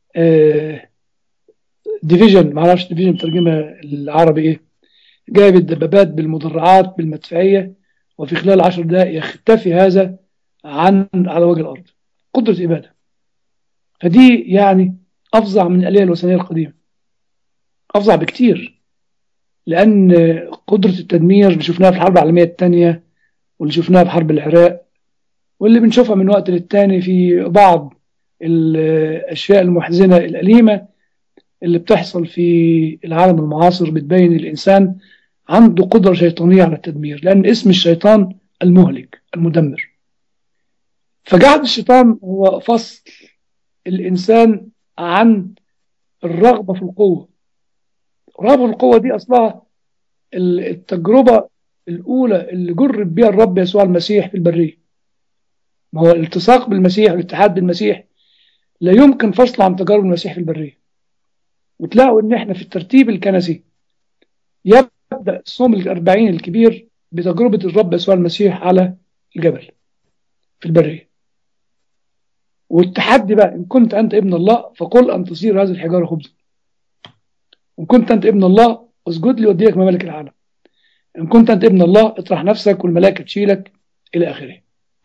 S2: ديفيجن معرفش ديفيجن ترجمة العربي إيه جايب الدبابات بالمدرعات بالمدفعية وفي خلال عشر دقائق يختفي هذا عن على وجه الأرض قدرة إبادة فدي يعني أفظع من الآلهة الوثنية القديمة أفظع بكتير لأن قدرة التدمير اللي شفناها في الحرب العالمية الثانية واللي شفناها في حرب العراق واللي بنشوفها من وقت للتاني في بعض الأشياء المحزنة الأليمة اللي بتحصل في العالم المعاصر بتبين الإنسان عنده قدرة شيطانية على التدمير لأن اسم الشيطان المهلك المدمر فجعل الشيطان هو فصل الإنسان عن الرغبة في القوة الرغبة في القوة دي أصلها التجربة الأولى اللي جرب بها الرب يسوع المسيح في البرية ما هو الالتصاق بالمسيح والاتحاد بالمسيح لا يمكن فصله عن تجارب المسيح في البرية وتلاقوا ان احنا في الترتيب الكنسي يبدأ الصوم الأربعين الكبير بتجربة الرب يسوع المسيح على الجبل في البرية والتحدي بقى إن كنت أنت ابن الله فقل أن تصير هذه الحجارة خبزا إن كنت أنت ابن الله اسجد لي واديلك ممالك العالم إن كنت أنت ابن الله اطرح نفسك والملائكة تشيلك إلى آخره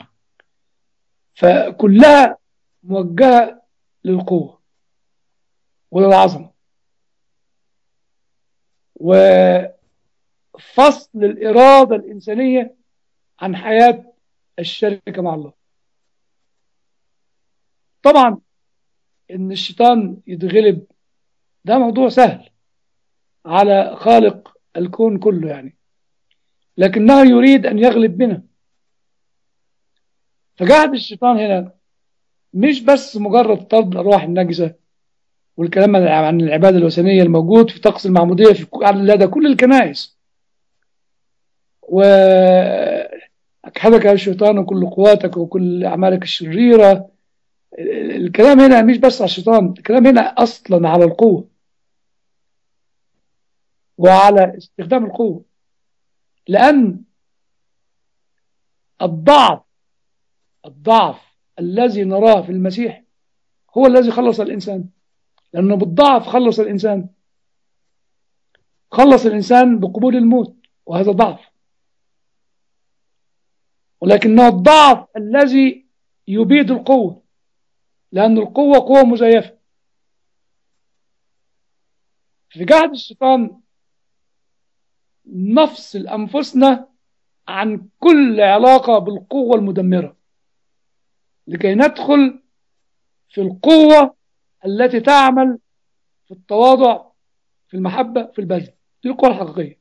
S2: فكلها موجهة للقوة وللعظمة وفصل الإرادة الإنسانية عن حياة الشركة مع الله طبعا ان الشيطان يتغلب ده موضوع سهل على خالق الكون كله يعني لكنه يريد ان يغلب بنا فجهد الشيطان هنا مش بس مجرد طرد الارواح النجسه والكلام عن العباده الوثنيه الموجود في طقس المعموديه في لدى كل الكنائس و أكحدك الشيطان وكل قواتك وكل أعمالك الشريرة الكلام هنا مش بس على الشيطان الكلام هنا أصلا على القوة وعلى استخدام القوة لأن الضعف الضعف الذي نراه في المسيح هو الذي خلص الإنسان لأنه بالضعف خلص الإنسان خلص الإنسان بقبول الموت وهذا ضعف ولكنه الضعف الذي يبيد القوة لأن القوة قوة مزيفة في جهد الشيطان نفصل أنفسنا عن كل علاقة بالقوة المدمرة لكي ندخل في القوة التي تعمل في التواضع في المحبة في البذل دي القوة الحقيقية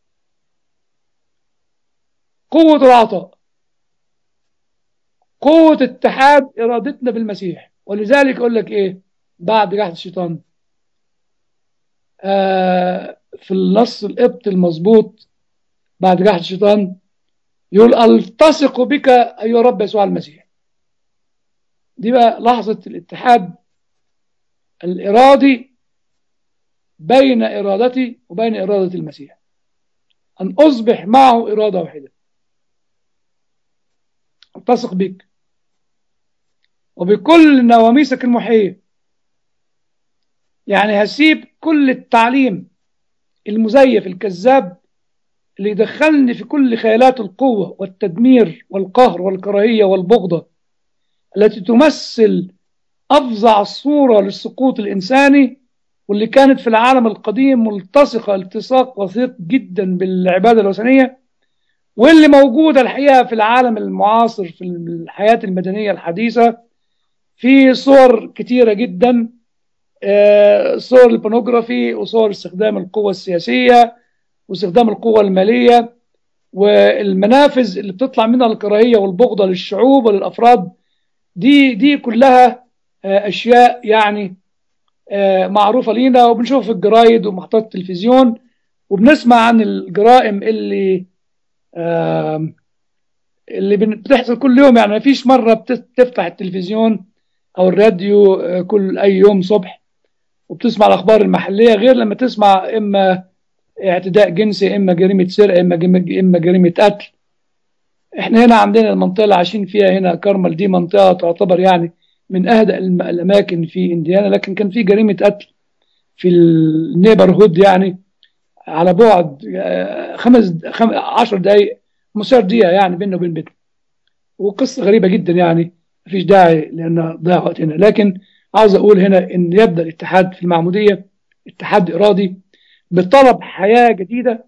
S2: قوة العطاء قوة اتحاد إرادتنا بالمسيح ولذلك أقول لك إيه بعد جهد الشيطان آه في النص القبط المظبوط بعد جهد الشيطان يقول التصق بك أيها رب يسوع المسيح دي بقى لحظة الاتحاد الإرادي بين إرادتي وبين إرادة المسيح أن أصبح معه إرادة واحدة ألتصق بك وبكل نواميسك المحية يعني هسيب كل التعليم المزيف الكذاب اللي يدخلني في كل خيالات القوة والتدمير والقهر والكراهية والبغضة التي تمثل أفظع صورة للسقوط الإنساني واللي كانت في العالم القديم ملتصقة التصاق وثيق جدا بالعبادة الوثنية واللي موجودة الحقيقة في العالم المعاصر في الحياة المدنية الحديثة في صور كتيرة جدا صور البونوغرافي وصور استخدام القوة السياسية واستخدام القوة المالية والمنافذ اللي بتطلع منها الكراهية والبغضة للشعوب وللأفراد دي دي كلها أشياء يعني معروفة لينا وبنشوف في الجرايد ومحطات التلفزيون وبنسمع عن الجرائم اللي اللي بتحصل كل يوم يعني ما فيش مرة بتفتح التلفزيون أو الراديو كل أي يوم صبح وبتسمع الأخبار المحلية غير لما تسمع إما اعتداء جنسي إما جريمة سرقة إما إما جريمة قتل إحنا هنا عندنا المنطقة اللي عايشين فيها هنا كارمل دي منطقة تعتبر يعني من أهدأ الأماكن في إنديانا لكن كان في جريمة قتل في النيبر هود يعني على بعد خمس خم... عشر دقايق مسار دقيقة يعني بيننا وبين بيتنا وقصة غريبة جدا يعني مفيش داعي لأن ضيع وقتنا لكن عاوز أقول هنا إن يبدأ الاتحاد في المعمودية اتحاد إرادي بطلب حياة جديدة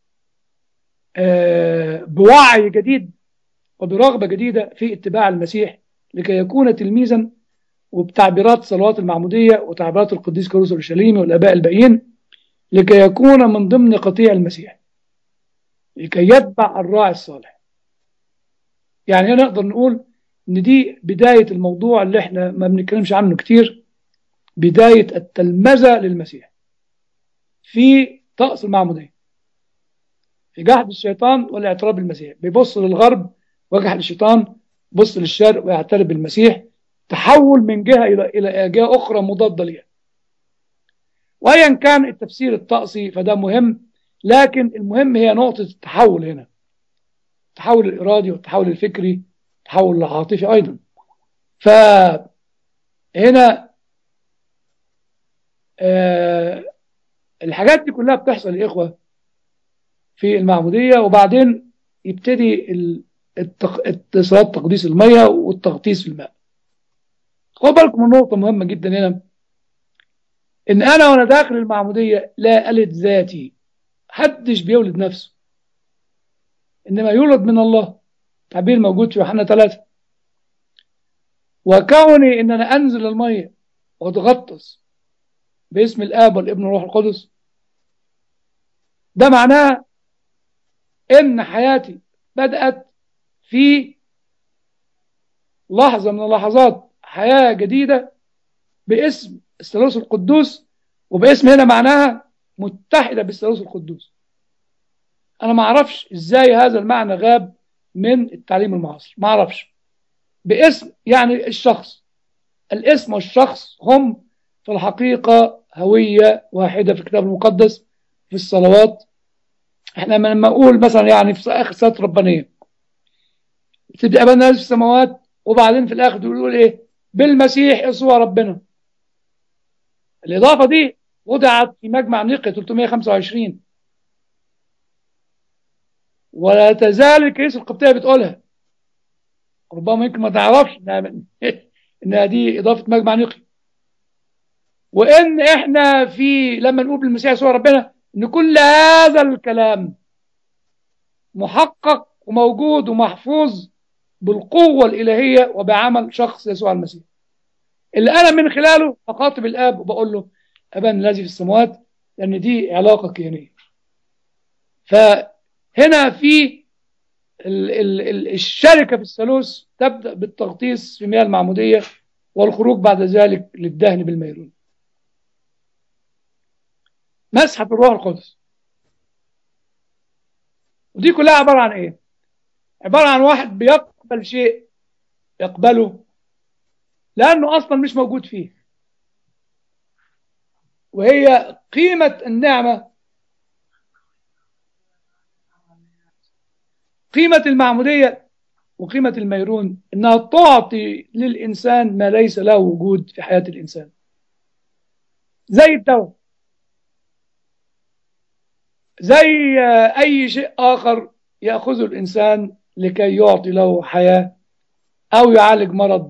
S2: بوعي جديد وبرغبة جديدة في اتباع المسيح لكي يكون تلميذا وبتعبيرات صلوات المعمودية وتعبيرات القديس كاروس الشليمي والآباء الباقيين لكي يكون من ضمن قطيع المسيح لكي يتبع الراعي الصالح يعني نقدر نقول ان دي بداية الموضوع اللي احنا ما بنتكلمش عنه كتير بداية التلمذة للمسيح في طقس المعمودية في جحد الشيطان والاعتراف بالمسيح بيبص للغرب وجح للشيطان بص للشرق ويعترف بالمسيح تحول من جهة إلى إلى جهة أخرى مضادة ليها وأيا كان التفسير الطقسي فده مهم لكن المهم هي نقطة التحول هنا التحول الإرادي والتحول الفكري التحول العاطفي أيضا فهنا آه الحاجات دي كلها بتحصل يا إخوة في المعمودية وبعدين يبتدي اتصالات تقديس المية والتغطيس في الماء خد بالكم من نقطة مهمة جدا هنا إن أنا وأنا داخل المعمودية لا ألد ذاتي حدش بيولد نفسه إنما يولد من الله تعبير موجود في يوحنا ثلاثة وكوني ان انا انزل الميه واتغطس باسم الاب والابن والروح القدس ده معناه ان حياتي بدات في لحظه من اللحظات حياه جديده باسم الثالوث القدوس وباسم هنا معناها متحده بالثالوث القدوس انا ما اعرفش ازاي هذا المعنى غاب من التعليم المعاصر ما اعرفش باسم يعني الشخص الاسم والشخص هم في الحقيقة هوية واحدة في الكتاب المقدس في الصلوات احنا لما نقول مثلا يعني في اخر صلاة ربانية تبدأ أبانا في السماوات وبعدين في الاخر يقول ايه بالمسيح يسوع ربنا الإضافة دي وضعت في مجمع نقية 325 ولا تزال الكنيسة القبطية بتقولها ربما يمكن ما تعرفش انها انها دي اضافه مجمع نقي وان احنا في لما نقول بالمسيح يسوع ربنا ان كل هذا الكلام محقق وموجود ومحفوظ بالقوه الالهيه وبعمل شخص يسوع المسيح اللي انا من خلاله اخاطب الاب وبقول له ابانا الذي في السماوات لان دي علاقه كيانيه فهنا في ال ال ال الشركة في الثالوث تبدأ بالتغطيس في مياه المعمودية والخروج بعد ذلك للدهن بالميرون مسحة الروح القدس ودي كلها عبارة عن ايه عبارة عن واحد بيقبل شيء يقبله لأنه أصلا مش موجود فيه وهي قيمة النعمة قيمة المعمودية وقيمة الميرون إنها تعطي للإنسان ما ليس له وجود في حياة الإنسان زي الدواء زي أي شيء آخر يأخذه الإنسان لكي يعطي له حياة أو يعالج مرض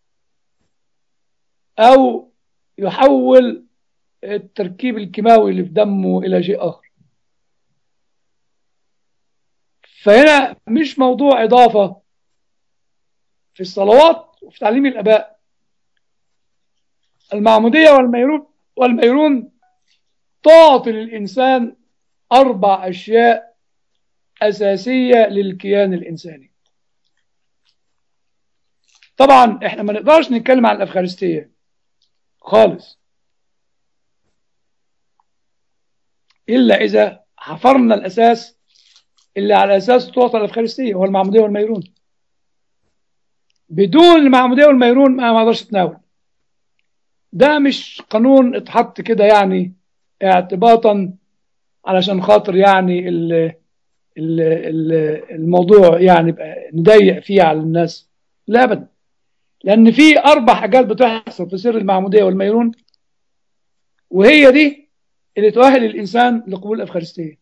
S2: أو يحول التركيب الكيماوي اللي في دمه إلى شيء آخر فهنا مش موضوع إضافة في الصلوات وفي تعليم الآباء المعمودية والميرون والميرون تعطي للإنسان أربع أشياء أساسية للكيان الإنساني طبعا احنا ما نقدرش نتكلم عن الأفخارستية خالص إلا إذا حفرنا الأساس اللي على أساسه تعطى الأفخارستية هو المعمودية والميرون بدون المعمودية والميرون ما اقدرش اتناول ده مش قانون اتحط كده يعني اعتباطا علشان خاطر يعني ال ال ال الموضوع يعني نضيق فيه على الناس لا ابدا لان في اربع حاجات بتحصل في سر المعموديه والميرون وهي دي اللي تؤهل الانسان لقبول الافخارستيه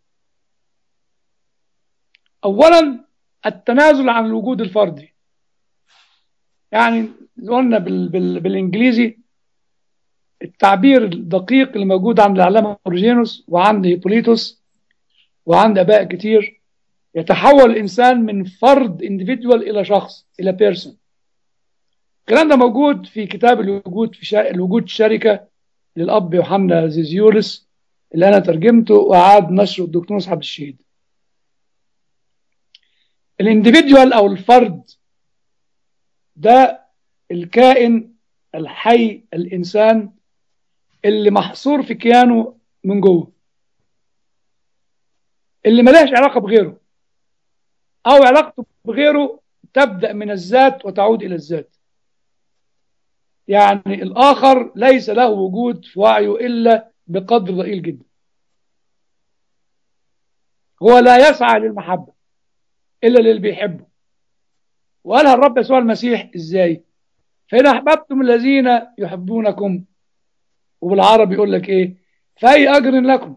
S2: اولا التنازل عن الوجود الفردي يعني قلنا بال بال بالانجليزي التعبير الدقيق اللي موجود عند العلامه اورجينوس وعند هيبوليتوس وعند اباء كتير يتحول الانسان من فرد individual الى شخص الى بيرسون الكلام ده موجود في كتاب الوجود في شا... الوجود الشركه للاب يوحنا زيزيولس اللي انا ترجمته واعاد نشره الدكتور مصعب الشهيد الانديفيدوال او الفرد ده الكائن الحي الانسان اللي محصور في كيانه من جوه اللي ملهاش علاقه بغيره او علاقته بغيره تبدا من الذات وتعود الى الذات يعني الاخر ليس له وجود في وعيه الا بقدر ضئيل جدا هو لا يسعى للمحبه الا للي بيحبه وقالها الرب يسوع المسيح ازاي فإن أحببتم الذين يحبونكم وبالعربي يقول لك إيه فأي أجر لكم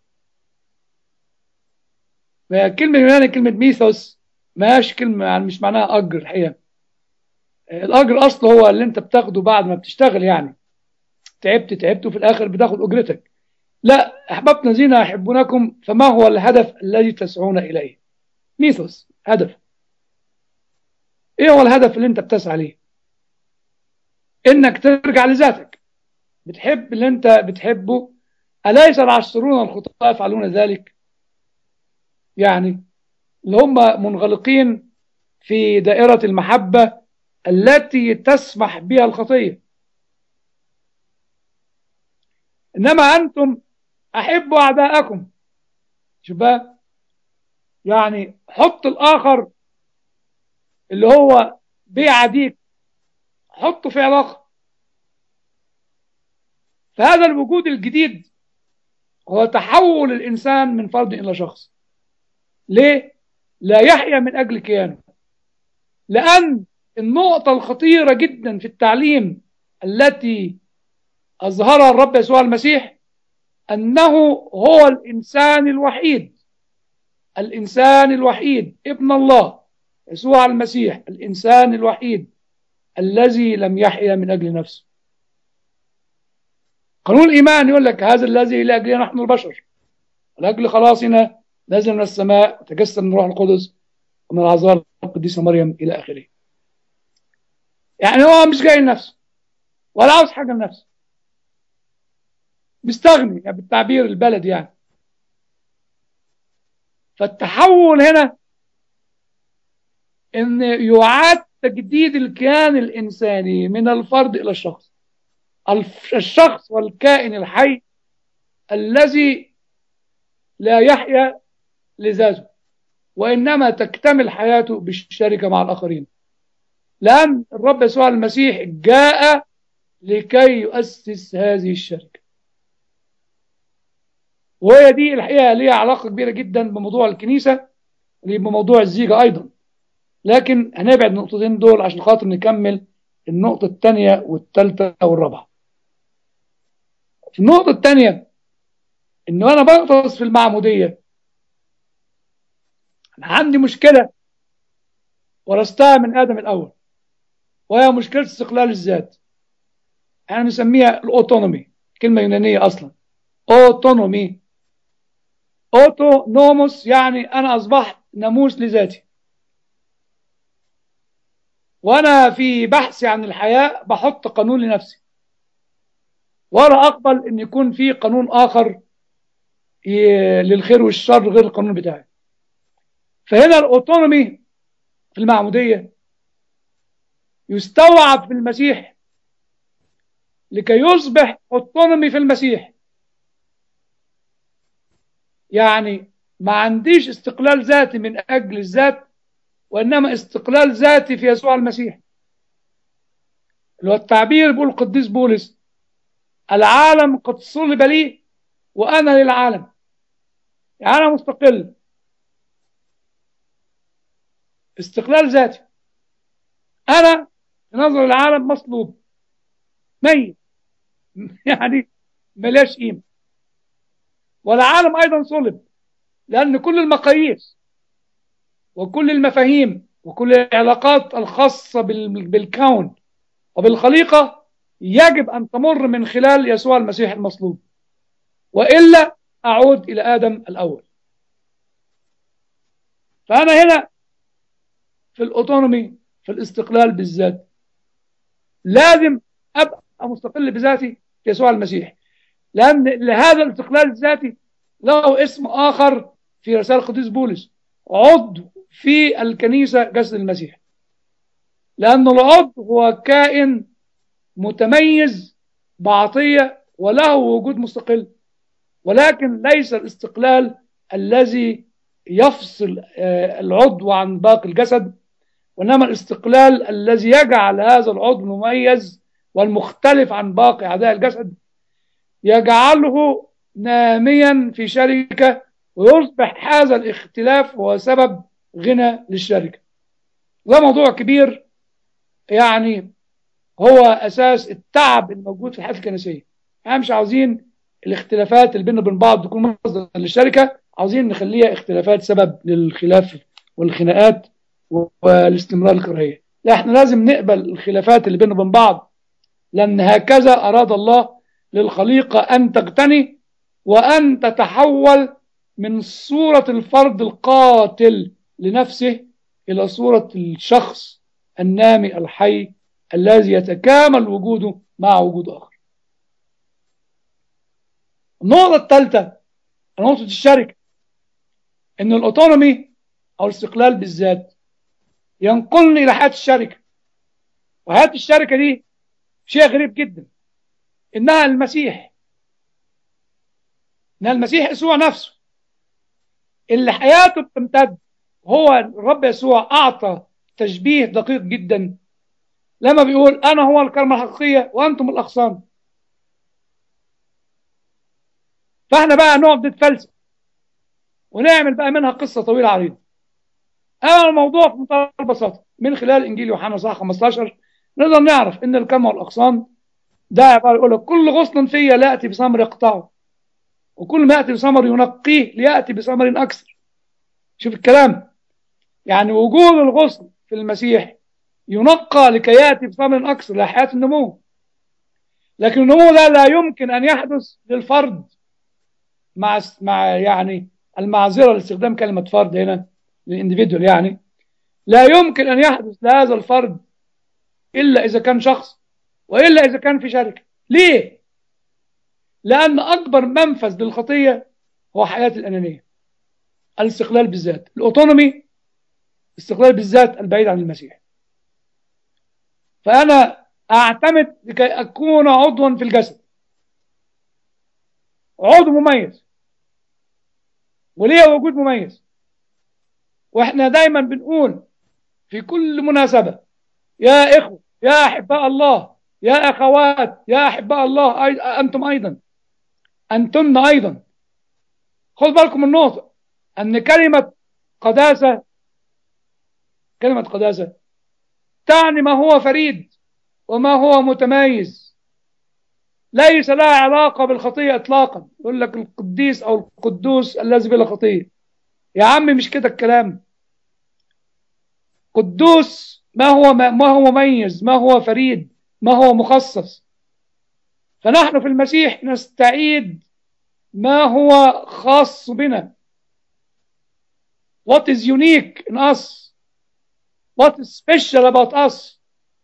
S2: كلمة اليوناني كلمة ميثوس ماش كلمة يعني مش معناها أجر الحقيقة الأجر أصله هو اللي أنت بتاخده بعد ما بتشتغل يعني تعبت تعبت وفي الآخر بتاخد أجرتك لا أحببت الذين يحبونكم فما هو الهدف الذي تسعون إليه ميثوس هدف ايه هو الهدف اللي انت بتسعى ليه انك ترجع لذاتك بتحب اللي انت بتحبه أليس العشرون الخطاة يفعلون ذلك يعني اللي هم منغلقين في دائرة المحبة التي تسمح بها الخطية إنما أنتم أحبوا أعداءكم شوف بقى يعني حط الآخر اللي هو بيعاديك حطه في علاقة فهذا الوجود الجديد هو تحول الإنسان من فرد إلى شخص ليه؟ لا يحيا من أجل كيانه لأن النقطة الخطيرة جدا في التعليم التي أظهرها الرب يسوع المسيح أنه هو الإنسان الوحيد الإنسان الوحيد ابن الله يسوع المسيح الإنسان الوحيد الذي لم يحيا من أجل نفسه قانون الإيمان يقول لك هذا الذي لأجله نحن البشر لأجل خلاصنا نزل من السماء وتجسد من روح القدس ومن العذراء القديسة مريم إلى آخره يعني هو مش جاي لنفسه ولا عاوز حاجة لنفسه مستغني يعني بالتعبير البلدي يعني فالتحول هنا ان يعاد تجديد الكيان الانساني من الفرد الى الشخص الشخص والكائن الحي الذي لا يحيا لذاته وانما تكتمل حياته بالشركه مع الاخرين لان الرب يسوع المسيح جاء لكي يؤسس هذه الشركه وهي دي الحقيقه ليها علاقه كبيره جدا بموضوع الكنيسه بموضوع الزيجه ايضا لكن هنبعد النقطتين دول عشان خاطر نكمل النقطه الثانيه والثالثه والرابعه في النقطه الثانيه انه انا بغطس في المعموديه انا عندي مشكله ورثتها من ادم الاول وهي مشكله استقلال الذات احنا بنسميها الاوتونومي كلمه يونانيه اصلا اوتونومي اوتو نوموس يعني انا اصبحت ناموس لذاتي وانا في بحثي عن الحياه بحط قانون لنفسي ولا اقبل ان يكون في قانون اخر للخير والشر غير القانون بتاعي فهنا الاوتونومي في المعموديه يستوعب في المسيح لكي يصبح اوتونومي في المسيح يعني ما عنديش استقلال ذاتي من اجل الذات وانما استقلال ذاتي في يسوع المسيح اللي هو التعبير بيقول القديس بولس العالم قد صلب لي وانا للعالم يعني انا مستقل استقلال ذاتي انا في نظر العالم مصلوب ميت يعني ملاش قيمه والعالم ايضا صلب لان كل المقاييس وكل المفاهيم وكل العلاقات الخاصه بالكون وبالخليقه يجب ان تمر من خلال يسوع المسيح المصلوب والا اعود الى ادم الاول فانا هنا في الاوتونومي في الاستقلال بالذات لازم ابقى مستقل بذاتي في يسوع المسيح لان لهذا الاستقلال الذاتي له اسم اخر في رساله القديس بولس عضو في الكنيسه جسد المسيح لان العضو هو كائن متميز بعطيه وله وجود مستقل ولكن ليس الاستقلال الذي يفصل العضو عن باقي الجسد وانما الاستقلال الذي يجعل هذا العضو المميز والمختلف عن باقي اعضاء الجسد يجعله ناميا في شركه ويصبح هذا الاختلاف هو سبب غنى للشركه ده موضوع كبير يعني هو اساس التعب الموجود في الحياه الكنسيه احنا مش عاوزين الاختلافات اللي بيننا وبين بعض تكون مصدر للشركه عاوزين نخليها اختلافات سبب للخلاف والخناقات والاستمرار الكراهيه لا احنا لازم نقبل الخلافات اللي بيننا وبين بعض لان هكذا اراد الله للخليقه ان تغتني وان تتحول من صوره الفرد القاتل لنفسه الى صوره الشخص النامي الحي الذي يتكامل وجوده مع وجود آخر النقطة الثالثة نقطة الشركة إن الأوتونومي أو الاستقلال بالذات ينقلني إلى حياة الشركة وحياة الشركة دي شيء غريب جدا إنها المسيح إنها المسيح يسوع نفسه اللي حياته بتمتد هو الرب يسوع أعطى تشبيه دقيق جدا لما بيقول أنا هو الكرمة الحقيقية وأنتم الأغصان فاحنا بقى نقعد نتفلسف ونعمل بقى منها قصة طويلة عريضة أما الموضوع في منتهى البساطة من خلال إنجيل يوحنا صح 15 نقدر نعرف إن الكرمة والأغصان ده عبارة يقول لك كل غصن فيا لا يأتي بثمر يقطعه وكل ما يأتي بثمر ينقيه ليأتي بثمر أكثر شوف الكلام يعني وجود الغصن في المسيح ينقى لكي يأتي بثمر أكثر لحياة النمو لكن النمو ده لا يمكن أن يحدث للفرد مع مع يعني المعذرة لاستخدام كلمة فرد هنا للانديفيدوال يعني لا يمكن أن يحدث لهذا الفرد إلا إذا كان شخص وإلا إذا كان في شركة ليه؟ لأن أكبر منفذ للخطية هو حياة الأنانية الاستقلال بالذات الأوتونومي استقلال بالذات البعيد عن المسيح فأنا أعتمد لكي أكون عضوا في الجسد عضو مميز وليه وجود مميز واحنا دايما بنقول في كل مناسبة يا إخوة يا أحباء الله يا أخوات يا أحباء الله أنتم أيضا أنتن أيضا خذ بالكم من نقطة أن كلمة قداسة كلمة قداسة تعني ما هو فريد وما هو متميز ليس لها علاقة بالخطية إطلاقا يقول لك القديس أو القدوس الذي بلا خطية يا عم مش كده الكلام قدوس ما هو ما هو مميز ما هو فريد ما هو مخصص فنحن في المسيح نستعيد ما هو خاص بنا what is unique in us what is special about us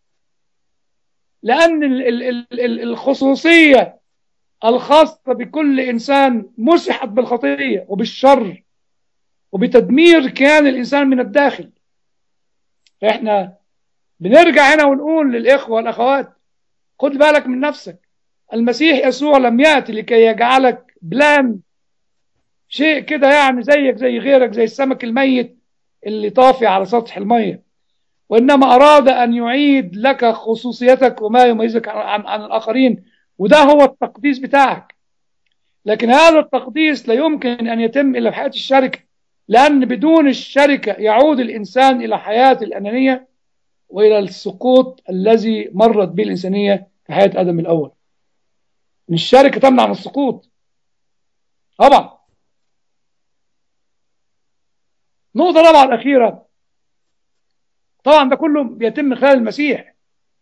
S2: لأن الخصوصية الخاصة بكل إنسان مسحت بالخطية وبالشر وبتدمير كيان الإنسان من الداخل فإحنا بنرجع هنا ونقول للإخوة والأخوات خد بالك من نفسك المسيح يسوع لم يأتي لكي يجعلك بلان شيء كده يعني زيك زي غيرك زي السمك الميت اللي طافي على سطح المية وإنما أراد أن يعيد لك خصوصيتك وما يميزك عن, عن الآخرين وده هو التقديس بتاعك لكن هذا التقديس لا يمكن أن يتم إلا في حياة الشركة لأن بدون الشركة يعود الإنسان إلى حياة الأنانية وإلى السقوط الذي مرت به الإنسانية في حياة آدم الأول الشركة تمنع من السقوط طبعا نقطة رابعة الأخيرة طبعا ده كله بيتم من خلال المسيح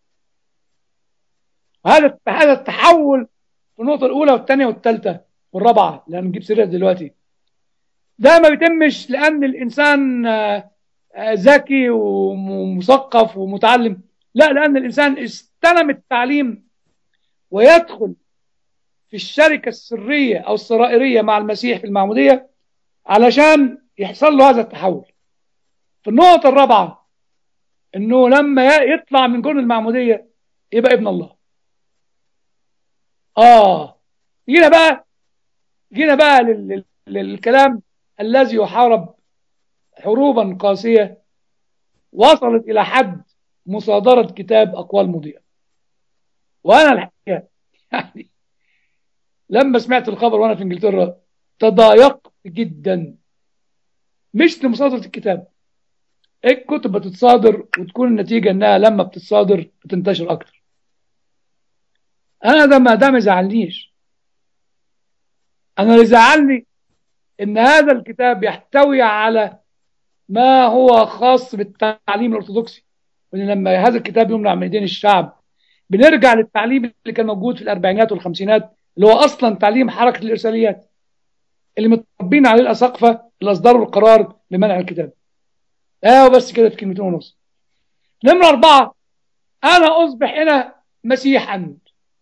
S2: هذا هذا التحول في النقطة الأولى والثانية والثالثة والرابعة اللي هنجيب سيرتها دلوقتي ده ما بيتمش لأن الإنسان ذكي ومثقف ومتعلم لا لأن الإنسان استلم التعليم ويدخل في الشركة السرية أو السرائرية مع المسيح في المعمودية علشان يحصل له هذا التحول في النقطة الرابعة انه لما يطلع من جرن المعمودية يبقى ابن الله اه جينا بقى جينا بقى لل... للكلام الذي يحارب حروبا قاسية وصلت إلى حد مصادرة كتاب أقوال مضيئة وأنا الحقيقة يعني لما سمعت الخبر وأنا في إنجلترا تضايقت جدا مش لمصادرة الكتاب الكتب بتتصادر وتكون النتيجة انها لما بتتصادر بتنتشر اكتر انا ده ما ده ما يزعلنيش انا اللي زعلني ان هذا الكتاب يحتوي على ما هو خاص بالتعليم الارثوذكسي وان لما هذا الكتاب يمنع من ايدين الشعب بنرجع للتعليم اللي كان موجود في الاربعينات والخمسينات اللي هو اصلا تعليم حركه الارساليات اللي متربين عليه الاساقفه اللي اصدروا القرار بمنع الكتاب اه بس كده في كلمتين ونص نمرة أربعة أنا أصبح هنا مسيحا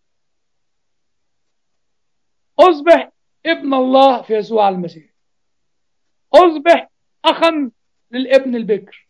S2: أصبح ابن الله في يسوع المسيح أصبح أخا للابن البكر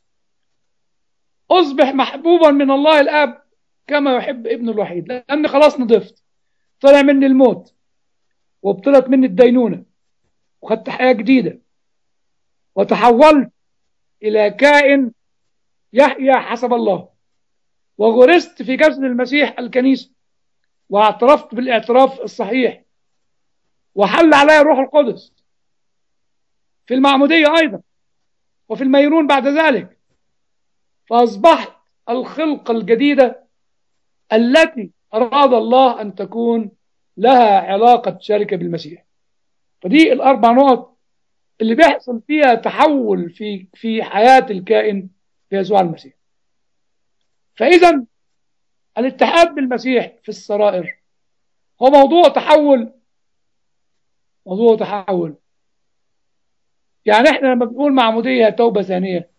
S2: أصبح محبوبا من الله الآب كما يحب ابنه الوحيد لأن خلاص نضفت طلع مني الموت وابطلت مني الدينونة وخدت حياة جديدة وتحولت إلى كائن يحيا حسب الله وغرست في جسد المسيح الكنيسة واعترفت بالاعتراف الصحيح وحل علي الروح القدس في المعمودية أيضا وفي الميرون بعد ذلك فأصبحت الخلقة الجديدة التي أراد الله أن تكون لها علاقة شركة بالمسيح فدي الأربع نقط اللي بيحصل فيها تحول في في حياة الكائن في يسوع المسيح فإذا الاتحاد بالمسيح في السرائر هو موضوع تحول موضوع تحول يعني احنا لما بنقول معمودية توبة ثانية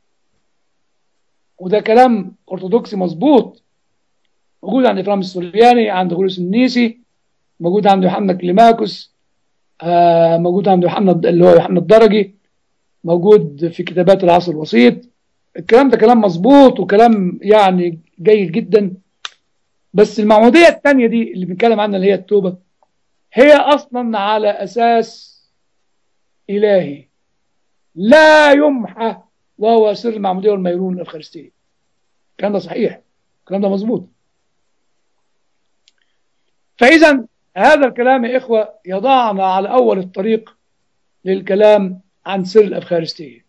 S2: وده كلام أرثوذكسي مظبوط موجود عند إفرام السورياني عند غلوس النيسي موجود عند يوحنا كليماكوس آه موجود عند يوحنا اللي هو يوحنا الدرجي موجود في كتابات العصر الوسيط الكلام ده كلام مظبوط وكلام يعني جيد جدا بس المعمودية الثانية دي اللي بنتكلم عنها اللي هي التوبة هي أصلا على أساس إلهي لا يمحى وهو سر المعمودية والميرون الأفخارستية الكلام ده صحيح الكلام ده مظبوط فإذا هذا الكلام يا إخوة يضعنا على أول الطريق للكلام عن سر الأفخارستية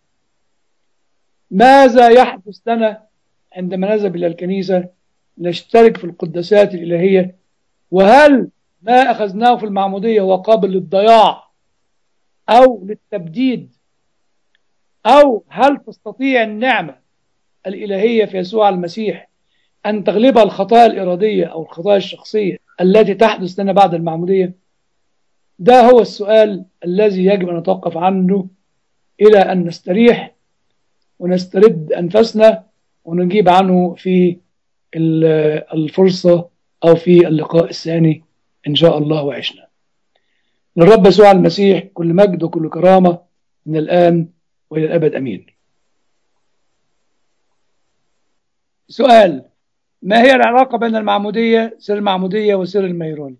S2: ماذا يحدث لنا عندما نذهب إلى الكنيسة نشترك في القداسات الإلهية وهل ما أخذناه في المعمودية هو قابل للضياع أو للتبديد أو هل تستطيع النعمة الإلهية في يسوع المسيح أن تغلبها الخطايا الإرادية أو الخطايا الشخصية التي تحدث لنا بعد المعمودية ده هو السؤال الذي يجب أن نتوقف عنه إلى أن نستريح ونسترد أنفسنا ونجيب عنه في الفرصة أو في اللقاء الثاني إن شاء الله وعشنا للرب يسوع المسيح كل مجد وكل كرامة من الآن وإلى الأبد أمين سؤال ما هي العلاقة بين المعمودية سر المعمودية وسر الميرون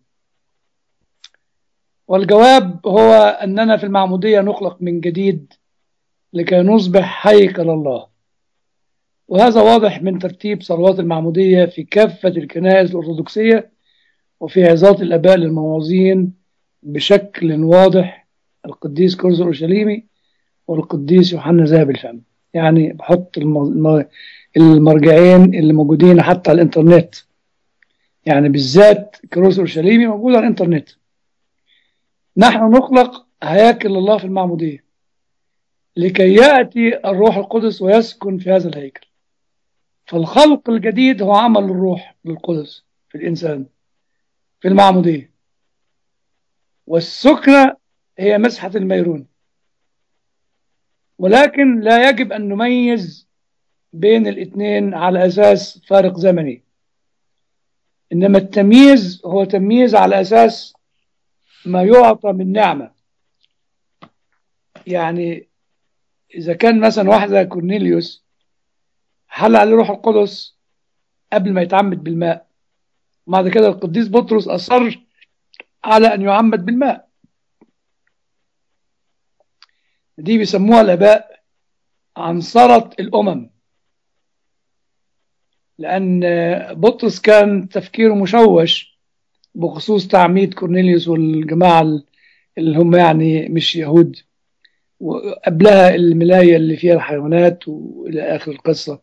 S2: والجواب هو أننا في المعمودية نخلق من جديد لكي نصبح هيكل الله وهذا واضح من ترتيب صلوات المعمودية في كافة الكنائس الأرثوذكسية وفي عظات الآباء للمواظين بشكل واضح القديس كرز الأورشليمي والقديس يوحنا ذهب الفم يعني بحط المرجعين اللي موجودين حتى على الانترنت يعني بالذات كروس اورشليمي موجود على الانترنت نحن نخلق هياكل الله في المعمودية لكي يأتي الروح القدس ويسكن في هذا الهيكل فالخلق الجديد هو عمل الروح للقدس في الإنسان في المعمودية والسكنة هي مسحة الميرون ولكن لا يجب أن نميز بين الاثنين على أساس فارق زمني إنما التمييز هو تمييز على أساس ما يعطى من نعمة يعني إذا كان مثلا واحدة كورنيليوس حل عليه روح القدس قبل ما يتعمد بالماء بعد كده القديس بطرس أصر على أن يعمد بالماء دي بيسموها الآباء عنصرة الأمم لأن بطرس كان تفكيره مشوش بخصوص تعميد كورنيليوس والجماعة اللي هم يعني مش يهود وقبلها الملاية اللي فيها الحيوانات وإلى آخر القصة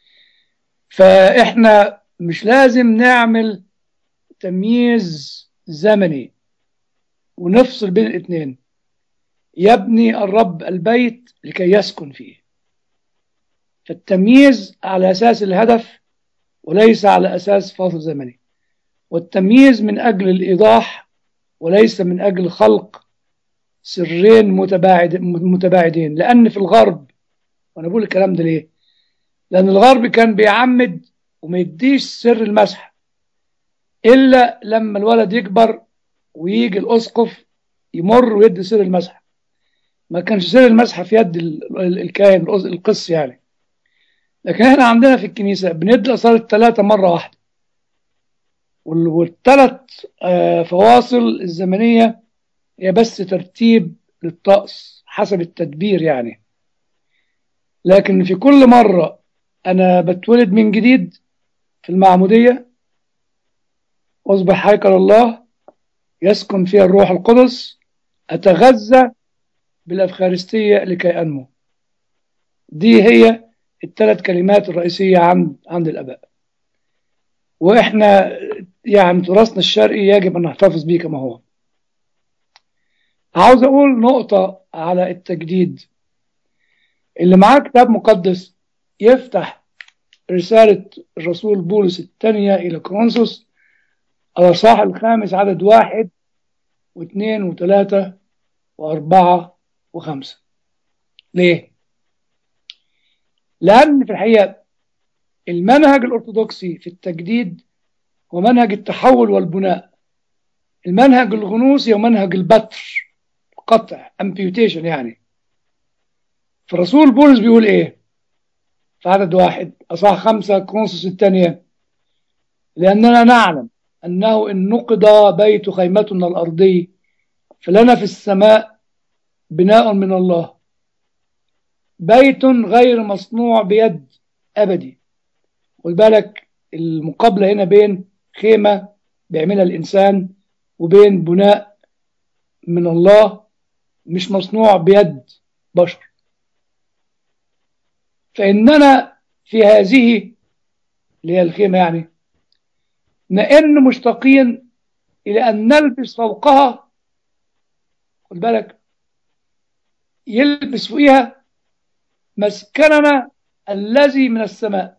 S2: فإحنا مش لازم نعمل تمييز زمني ونفصل بين الاثنين يبني الرب البيت لكي يسكن فيه فالتمييز على أساس الهدف وليس على أساس فاصل زمني والتمييز من أجل الإيضاح وليس من أجل خلق سرين متباعد متباعدين لأن في الغرب وأنا بقول الكلام ده ليه؟ لأن الغرب كان بيعمد وما يديش سر المسح إلا لما الولد يكبر ويجي الأسقف يمر ويدي سر المسح ما كانش سر المسح في يد الكاهن القس يعني لكن احنا عندنا في الكنيسة بندي الأسرار الثلاثة مرة واحدة والثلاث فواصل الزمنية هي بس ترتيب للطقس حسب التدبير يعني لكن في كل مرة أنا بتولد من جديد في المعمودية وأصبح هيكل الله يسكن فيها الروح القدس أتغذى بالأفخارستية لكي أنمو دي هي الثلاث كلمات الرئيسية عند عند الآباء وإحنا يعني تراثنا الشرقي يجب أن نحتفظ به كما هو عاوز أقول نقطة على التجديد اللي معاه كتاب مقدس يفتح رسالة الرسول بولس الثانية إلى كورنثوس الأصحاح الخامس عدد واحد واثنين وثلاثة وأربعة وخمسة ليه؟ لأن في الحقيقة المنهج الأرثوذكسي في التجديد هو منهج التحول والبناء المنهج الغنوصي هو منهج البتر قطع امبيوتيشن يعني فالرسول بولس بيقول ايه في عدد واحد أصح خمسة كونسوس الثانية لأننا نعلم أنه إن نقض بيت خيمتنا الأرضي فلنا في السماء بناء من الله بيت غير مصنوع بيد أبدي خد بالك المقابلة هنا بين خيمة بيعملها الإنسان وبين بناء من الله مش مصنوع بيد بشر فإننا في هذه اللي هي الخيمة يعني نئن مشتاقين إلى أن نلبس فوقها خد بالك يلبس فوقها مسكننا الذي من السماء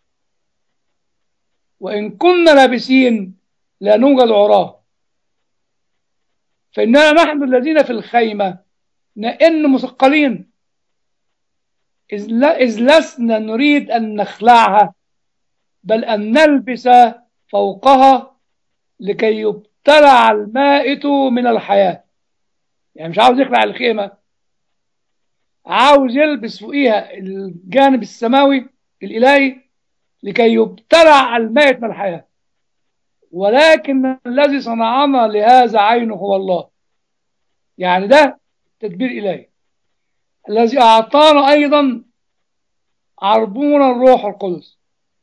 S2: وإن كنا لابسين لا نوجد عراه فإننا نحن الذين في الخيمة نئن مثقلين إذ, لا إذ لسنا نريد أن نخلعها بل أن نلبس فوقها لكي يبتلع المائت من الحياة يعني مش عاوز يخلع الخيمة عاوز يلبس فوقيها الجانب السماوي الإلهي لكي يبتلع المائت من الحياة ولكن الذي صنعنا لهذا عينه هو الله يعني ده تدبير إلهي الذي أعطانا أيضا عربون الروح القدس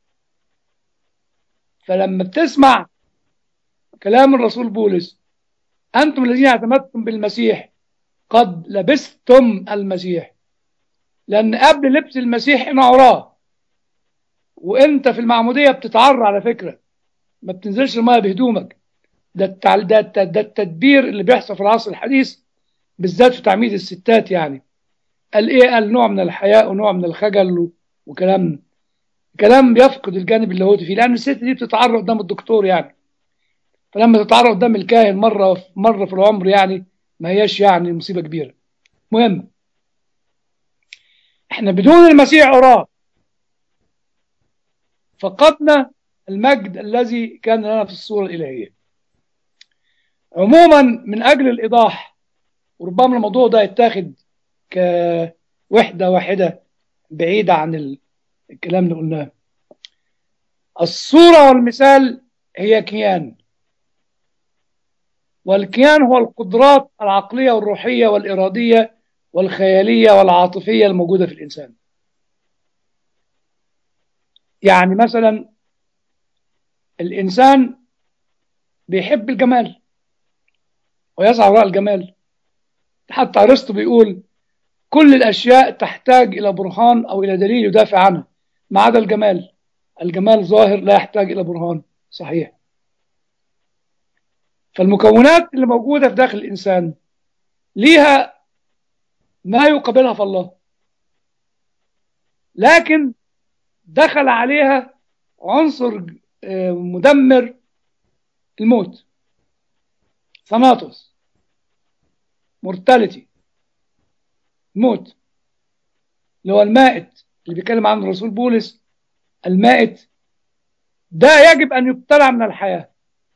S2: فلما بتسمع كلام الرسول بولس أنتم الذين اعتمدتم بالمسيح قد لبستم المسيح لأن قبل لبس المسيح إن عراه وانت في المعمودية بتتعرى على فكرة ما بتنزلش المية بهدومك ده, التع... ده, ده التدبير اللي بيحصل في العصر الحديث بالذات في تعميد الستات يعني قال ايه قال نوع من الحياء ونوع من الخجل و... وكلام كلام بيفقد الجانب اللاهوتي فيه لان الست دي بتتعرى قدام الدكتور يعني فلما تتعرى قدام الكاهن مره مره في العمر يعني ما هياش يعني مصيبه كبيره مهم احنا بدون المسيح عراه فقدنا المجد الذي كان لنا في الصورة الإلهية عموما من أجل الإيضاح وربما الموضوع ده يتاخد كوحدة واحدة بعيدة عن الكلام اللي قلناه الصورة والمثال هي كيان والكيان هو القدرات العقلية والروحية والإرادية والخيالية والعاطفية الموجودة في الإنسان يعني مثلا الإنسان بيحب الجمال ويسعى وراء الجمال حتى أرسطو بيقول كل الأشياء تحتاج إلى برهان أو إلى دليل يدافع عنها ما عدا الجمال الجمال ظاهر لا يحتاج إلى برهان صحيح فالمكونات اللي موجودة في داخل الإنسان ليها ما يقابلها في الله لكن دخل عليها عنصر مدمر الموت ثناطس مورتاليتي موت اللي هو المائت اللي بيتكلم عنه الرسول بولس المائت ده يجب أن يبتلع من الحياة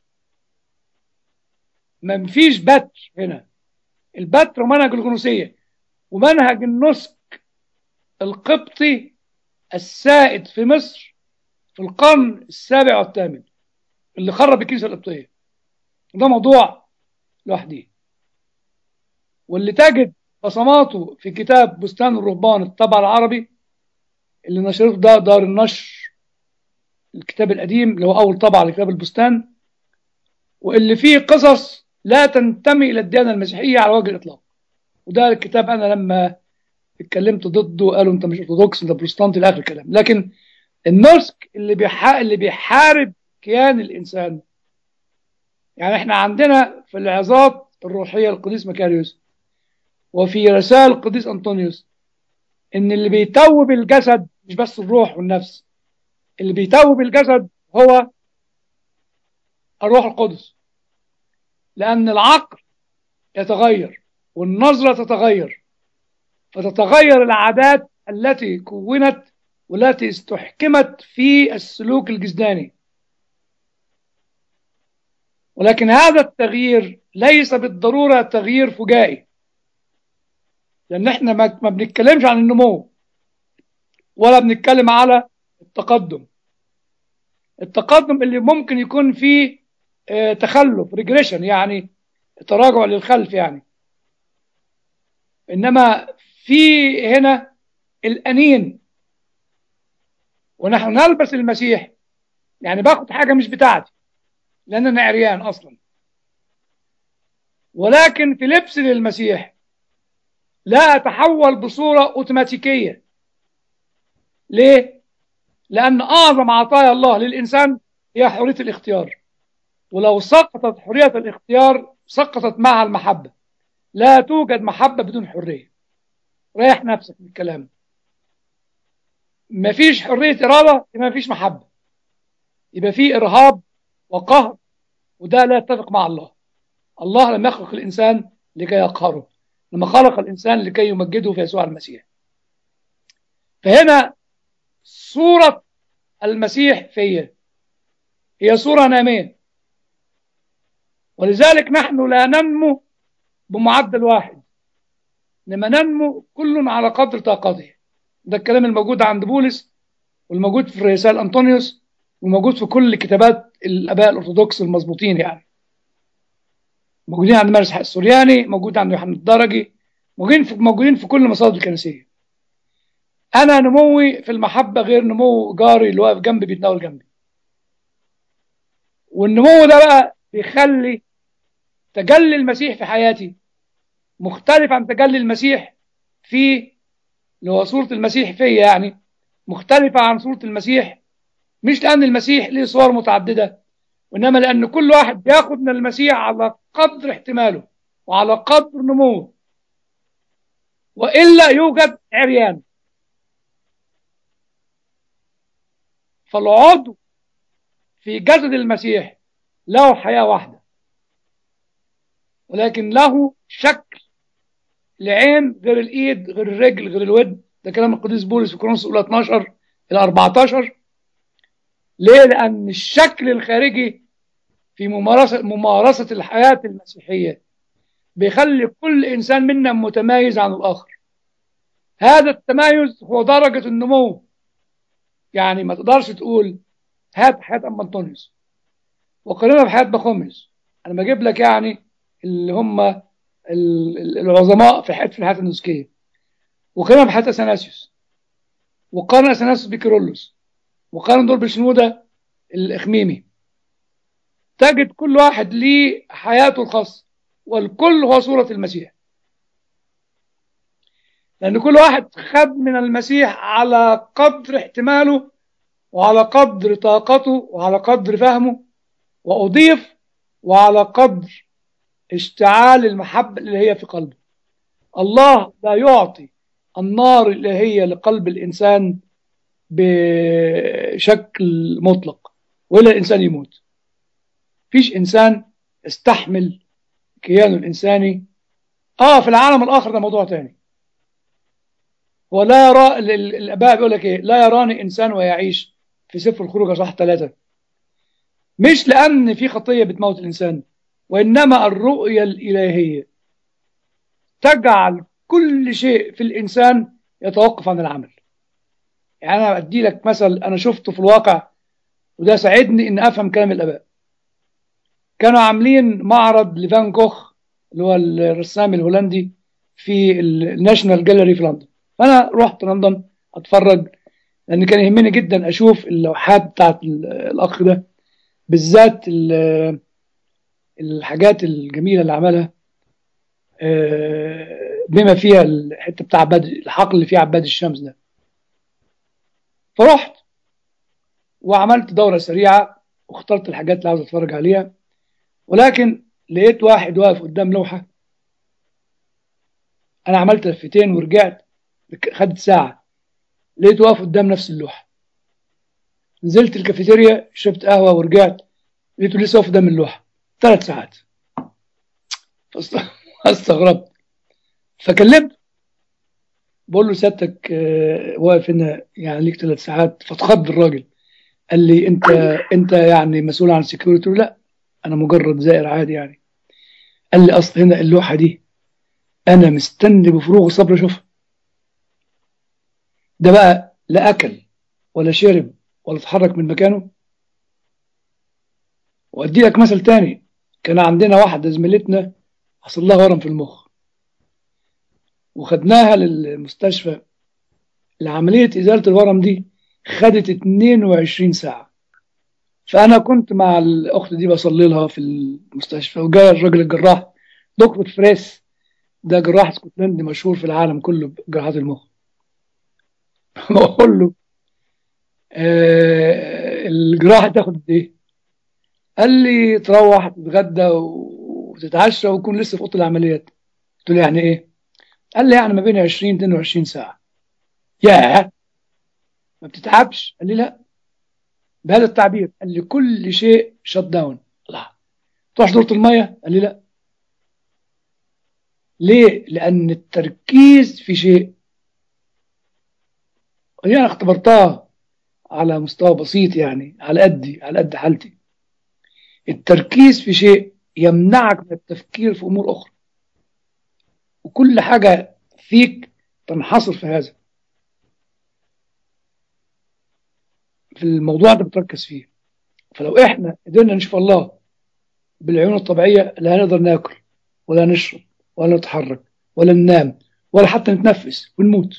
S2: ما فيش بتر هنا البتر ومنهج الجنوسية ومنهج النسك القبطي السائد في مصر في القرن السابع والثامن اللي خرب الكنيسة القبطية ده موضوع لوحده واللي تجد بصماته في كتاب بستان الرهبان الطبع العربي اللي نشرته ده دار النشر الكتاب القديم اللي هو أول طبعة لكتاب البستان واللي فيه قصص لا تنتمي إلى الديانة المسيحية على وجه الإطلاق وده الكتاب أنا لما اتكلمت ضده قالوا أنت مش أرثوذكس أنت بروتستانتي إلى آخر الكلام لكن النسك اللي بيحا... اللي بيحارب كيان الإنسان يعني احنا عندنا في العظات الروحية القديس مكاريوس وفي رسائل القديس أنطونيوس إن اللي بيتوب الجسد مش بس الروح والنفس اللي بيتوب الجسد هو الروح القدس لأن العقل يتغير والنظرة تتغير فتتغير العادات التي كونت والتي استحكمت في السلوك الجسداني ولكن هذا التغيير ليس بالضرورة تغيير فجائي لأن احنا ما بنتكلمش عن النمو ولا بنتكلم على التقدم التقدم اللي ممكن يكون فيه اه تخلف ريجريشن يعني تراجع للخلف يعني إنما في هنا الأنين ونحن نلبس المسيح يعني باخد حاجة مش بتاعتي لأن أنا عريان أصلا ولكن في لبس للمسيح لا أتحول بصورة أوتوماتيكية ليه؟ لأن أعظم عطايا الله للإنسان هي حرية الاختيار ولو سقطت حرية الاختيار سقطت معها المحبة لا توجد محبة بدون حرية ريح نفسك من الكلام مفيش حرية إرادة يبقى مفيش محبة يبقى في إرهاب وقهر وده لا يتفق مع الله الله لم يخلق الإنسان لكي يقهره لما خلق الإنسان لكي يمجده في يسوع المسيح فهنا صورة المسيح فيا هي صورة نامية ولذلك نحن لا ننمو بمعدل واحد إنما ننمو كل على قدر طاقته ده الكلام الموجود عند بولس والموجود في رسالة أنطونيوس وموجود في كل كتابات الآباء الأرثوذكس المظبوطين يعني موجودين عند مارس السورياني موجود عند يوحنا الدرجي موجودين في موجودين في كل المصادر الكنسيه انا نموي في المحبه غير نمو جاري اللي واقف جنبي بيتناول جنبي والنمو ده بقى بيخلي تجلي المسيح في حياتي مختلف عن تجلي المسيح في اللي هو صوره المسيح فيا يعني مختلفه عن صوره المسيح مش لان المسيح ليه صور متعدده وإنما لأن كل واحد بياخد من المسيح على قدر احتماله وعلى قدر نموه وإلا يوجد عريان فالعضو في جسد المسيح له حياة واحدة ولكن له شكل العين غير الإيد غير الرجل غير الود ده كلام القديس بولس في كورنثوس الأولى 12 إلى 14 ليه؟ لأن الشكل الخارجي في ممارسة, ممارسة الحياة المسيحية بيخلي كل إنسان منا متميز عن الآخر هذا التميز هو درجة النمو يعني ما تقدرش تقول هات حياة أم أنطونيوس وقارنها بحياة بخوميوس أنا بجيب لك يعني اللي هم العظماء في حياة في الحياة النسكية وقارنها بحياة أثناسيوس وقارن أثناسيوس بكيرلس وقارن دول بشنودة الإخميمي تجد كل واحد ليه حياته الخاصة والكل هو صورة المسيح لأن كل واحد خد من المسيح على قدر احتماله وعلى قدر طاقته وعلى قدر فهمه وأضيف وعلى قدر اشتعال المحبة اللي هي في قلبه الله لا يعطي النار اللي هي لقلب الإنسان بشكل مطلق ولا الإنسان يموت فيش إنسان استحمل كيانه الإنساني آه في العالم الآخر ده موضوع تاني هو لا يرى الآباء بيقول لك إيه لا يراني إنسان ويعيش في سفر الخروج اصحاح ثلاثة مش لأن في خطية بتموت الإنسان وإنما الرؤية الإلهية تجعل كل شيء في الإنسان يتوقف عن العمل يعني أنا أدي لك مثل أنا شفته في الواقع وده ساعدني إن أفهم كلام الآباء كانوا عاملين معرض لفان كوخ اللي هو الرسام الهولندي في الناشونال جاليري في لندن فأنا رحت لندن أتفرج لأن كان يهمني جدا أشوف اللوحات بتاعت الأخ ده بالذات الحاجات الجميلة اللي عملها بما فيها الحتة بتاع عباد الحقل اللي فيه عباد الشمس ده فرحت وعملت دورة سريعة واخترت الحاجات اللي عاوز اتفرج عليها ولكن لقيت واحد واقف قدام لوحة انا عملت لفتين ورجعت خدت ساعة لقيت واقف قدام نفس اللوحة نزلت الكافيتيريا شربت قهوة ورجعت لقيته لسه واقف قدام اللوحة ثلاث ساعات فاستغربت فكلمت بقول له سيادتك واقف هنا يعني ليك ثلاث ساعات فاتخض الراجل قال لي انت انت يعني مسؤول عن السكيورتي لا انا مجرد زائر عادي يعني قال لي اصل هنا اللوحه دي انا مستني بفروغ الصبر اشوفها ده بقى لا اكل ولا شرب ولا اتحرك من مكانه وادي لك مثل تاني كان عندنا واحده زميلتنا حصل لها ورم في المخ وخدناها للمستشفى لعمليه ازاله الورم دي خدت 22 ساعه فانا كنت مع الاخت دي بصلي لها في المستشفى وجاء الراجل الجراح دكتور فريس ده جراح اسكتلندي مشهور في العالم كله بجراحات المخ بقول له آه الجراحه تاخد قد ايه؟ قال لي تروح تتغدى وتتعشى وتكون لسه في اوضه العمليات قلت له يعني ايه؟ قال لي يعني ما بين 20 22 ساعه ياه ما بتتعبش؟ قال لي لا بهذا التعبير قال لي كل شيء شت داون الله تروح دورة المية قال لي لا ليه لأن التركيز في شيء ودي أنا اختبرتها على مستوى بسيط يعني على قدي على قد حالتي التركيز في شيء يمنعك من التفكير في أمور أخرى وكل حاجة فيك تنحصر في هذا في الموضوع ده بتركز فيه فلو احنا قدرنا نشوف الله بالعيون الطبيعية لا هنقدر ناكل ولا نشرب ولا نتحرك ولا ننام ولا حتى نتنفس ونموت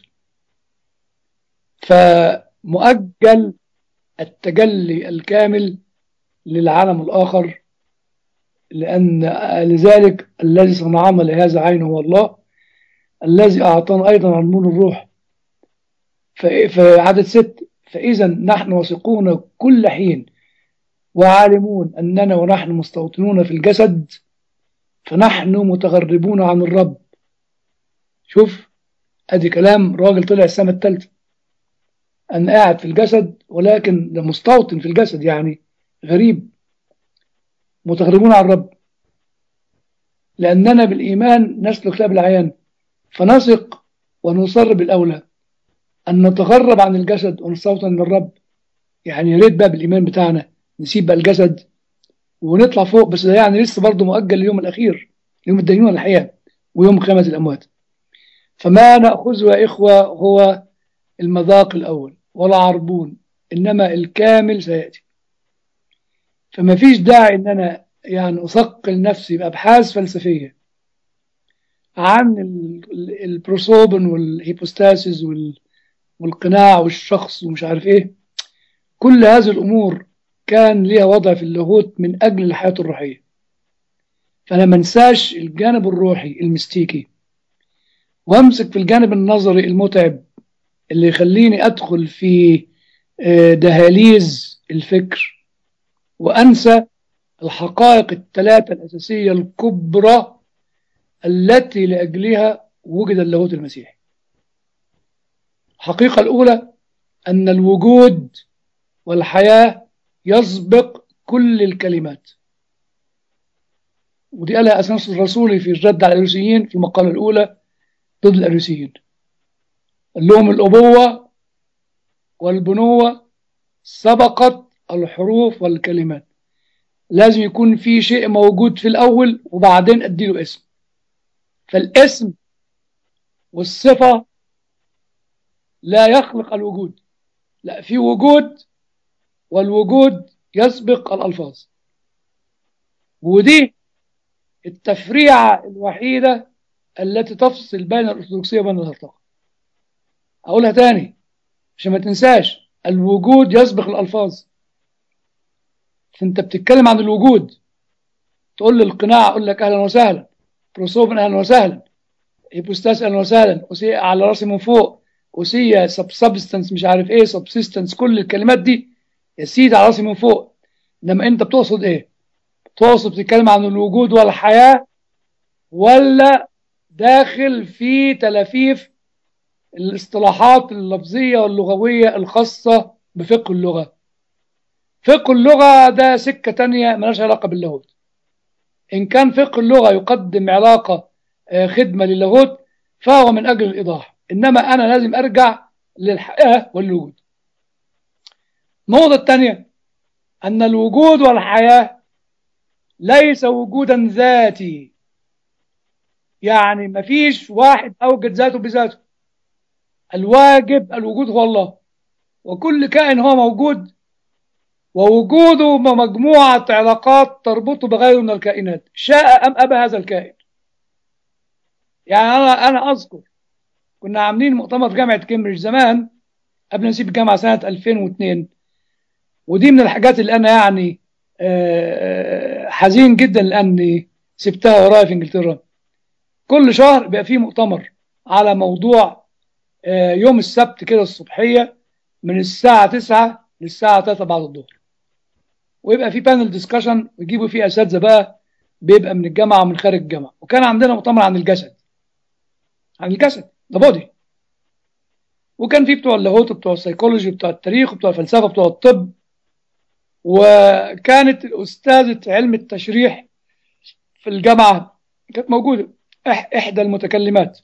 S2: فمؤجل التجلي الكامل للعالم الآخر لأن لذلك الذي صنعنا لهذا عين هو الله الذي أعطانا أيضا عن نور الروح في عدد ست فإذا نحن واثقون كل حين وعالمون أننا ونحن مستوطنون في الجسد فنحن متغربون عن الرب شوف ادي كلام راجل طلع السنة الثالثة أنا قاعد في الجسد ولكن ده مستوطن في الجسد يعني غريب متغربون عن الرب لأننا بالإيمان نسلك لا بالعيان فنثق ونصر بالأولى أن نتغرب عن الجسد ونستوطن للرب يعني يا ريت بقى بالإيمان بتاعنا نسيب بقى الجسد ونطلع فوق بس ده يعني لسه برضه مؤجل اليوم الأخير يوم الدينونة الحقيقة ويوم قيامة الأموات فما نأخذه يا إخوة هو المذاق الأول ولا عربون إنما الكامل سيأتي فما فيش داعي إن أنا يعني أثقل نفسي بأبحاث فلسفية عن البروسوبن والهيبوستاسيس والقناع والشخص ومش عارف إيه كل هذه الأمور كان ليها وضع في اللاهوت من أجل الحياة الروحية فأنا ما انساش الجانب الروحي المستيكي وامسك في الجانب النظري المتعب اللي يخليني أدخل في دهاليز الفكر وأنسى الحقائق الثلاثة الأساسية الكبرى التي لأجلها وجد اللاهوت المسيحي الحقيقة الأولى أن الوجود والحياة يسبق كل الكلمات ودي قالها أساس الرسولي في الرد على الأروسيين في المقالة الأولى ضد الأروسيين قال لهم الأبوة والبنوة سبقت الحروف والكلمات لازم يكون في شيء موجود في الأول وبعدين أديله اسم فالاسم والصفة لا يخلق الوجود لا في وجود والوجود يسبق الألفاظ ودي التفريعة الوحيدة التي تفصل بين الأرثوذكسية وبين الهرطقة أقولها تاني عشان ما تنساش الوجود يسبق الألفاظ فأنت بتتكلم عن الوجود تقول للقناع أقول لك أهلا وسهلا بروسوفن أهلا وسهلا هيبوستاس أهلا وسهلا أسيء على راسي من فوق أسية سب سبستنس مش عارف إيه سبسيستنس كل الكلمات دي يا سيدي على راسي من فوق إنما أنت بتقصد إيه؟ تقصد بتتكلم عن الوجود والحياة ولا داخل في تلافيف الاصطلاحات اللفظية واللغوية الخاصة بفقه اللغة فقه اللغة ده سكة تانية ملهاش علاقة باللاهوت إن كان فقه اللغة يقدم علاقة خدمة للاهوت فهو من أجل الإيضاح إنما أنا لازم أرجع للحياة والوجود النقطة الثانية أن الوجود والحياة ليس وجودا ذاتي يعني مفيش واحد أوجد ذاته بذاته الواجب الوجود هو الله وكل كائن هو موجود ووجوده مجموعة علاقات تربطه بغيره من الكائنات شاء أم أبى هذا الكائن يعني أنا أنا أذكر كنا عاملين مؤتمر في جامعة كامبريدج زمان قبل ما نسيب الجامعة سنة 2002 ودي من الحاجات اللي أنا يعني حزين جدا لأني سبتها ورايا في إنجلترا كل شهر بيبقى فيه مؤتمر على موضوع يوم السبت كده الصبحية من الساعة 9 للساعة 3 بعد الظهر ويبقى في بانل ديسكشن ويجيبوا فيه أساتذة بقى بيبقى من الجامعة ومن خارج الجامعة وكان عندنا مؤتمر عن الجسد عن الجسد ده بودي وكان في بتوع اللاهوت وبتوع السيكولوجي وبتوع التاريخ وبتوع الفلسفة وبتوع الطب وكانت الأستاذة علم التشريح في الجامعة كانت موجودة إحدى المتكلمات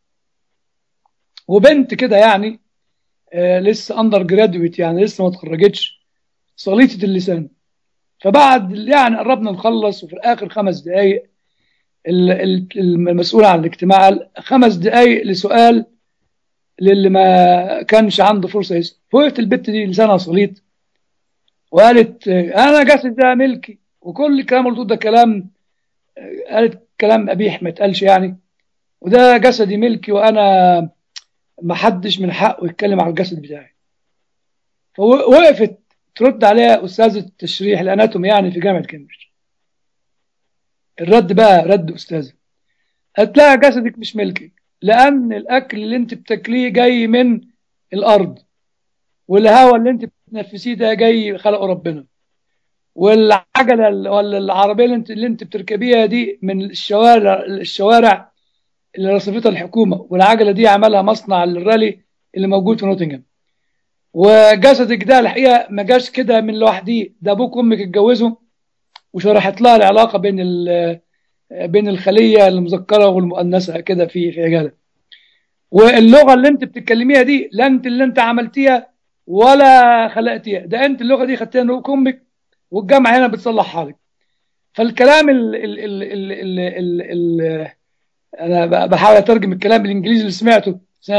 S2: وبنت كده يعني آه لسه اندر جرادويت يعني لسه ما اتخرجتش صليطة اللسان فبعد يعني قربنا نخلص وفي الاخر خمس دقايق المسؤول عن الاجتماع قال خمس دقايق لسؤال للي ما كانش عنده فرصه يسال فوقت البت دي لسانها صليط وقالت انا جسد ده ملكي وكل الكلام اللي ده كلام قالت كلام قبيح ما اتقالش يعني وده جسدي ملكي وانا ما حدش من حقه يتكلم على الجسد بتاعي فوقفت ترد عليها استاذه التشريح الاناتومي يعني في جامعه كامبريدج الرد بقى رد استاذه قالت لها جسدك مش ملكك لان الاكل اللي انت بتاكليه جاي من الارض والهواء اللي انت بتنفسيه ده جاي خلقه ربنا والعجله ولا العربيه اللي انت اللي انت بتركبيها دي من الشوارع الشوارع اللي رصفتها الحكومه والعجله دي عملها مصنع الرالي اللي موجود في نوتنجهام وجسدك ده الحقيقه ما جاش كده من لوحديه ده ابوك وامك اتجوزوا وشرحت لها العلاقه بين بين الخليه المذكره والمؤنثه كده في في عجاله واللغه اللي انت بتتكلميها دي لا انت اللي انت عملتيها ولا خلقتيها ده انت اللغه دي خدتيها من امك والجامعه هنا بتصلحها لك فالكلام ال ال ال ال ال ال ال انا بحاول اترجم الكلام الانجليزي اللي سمعته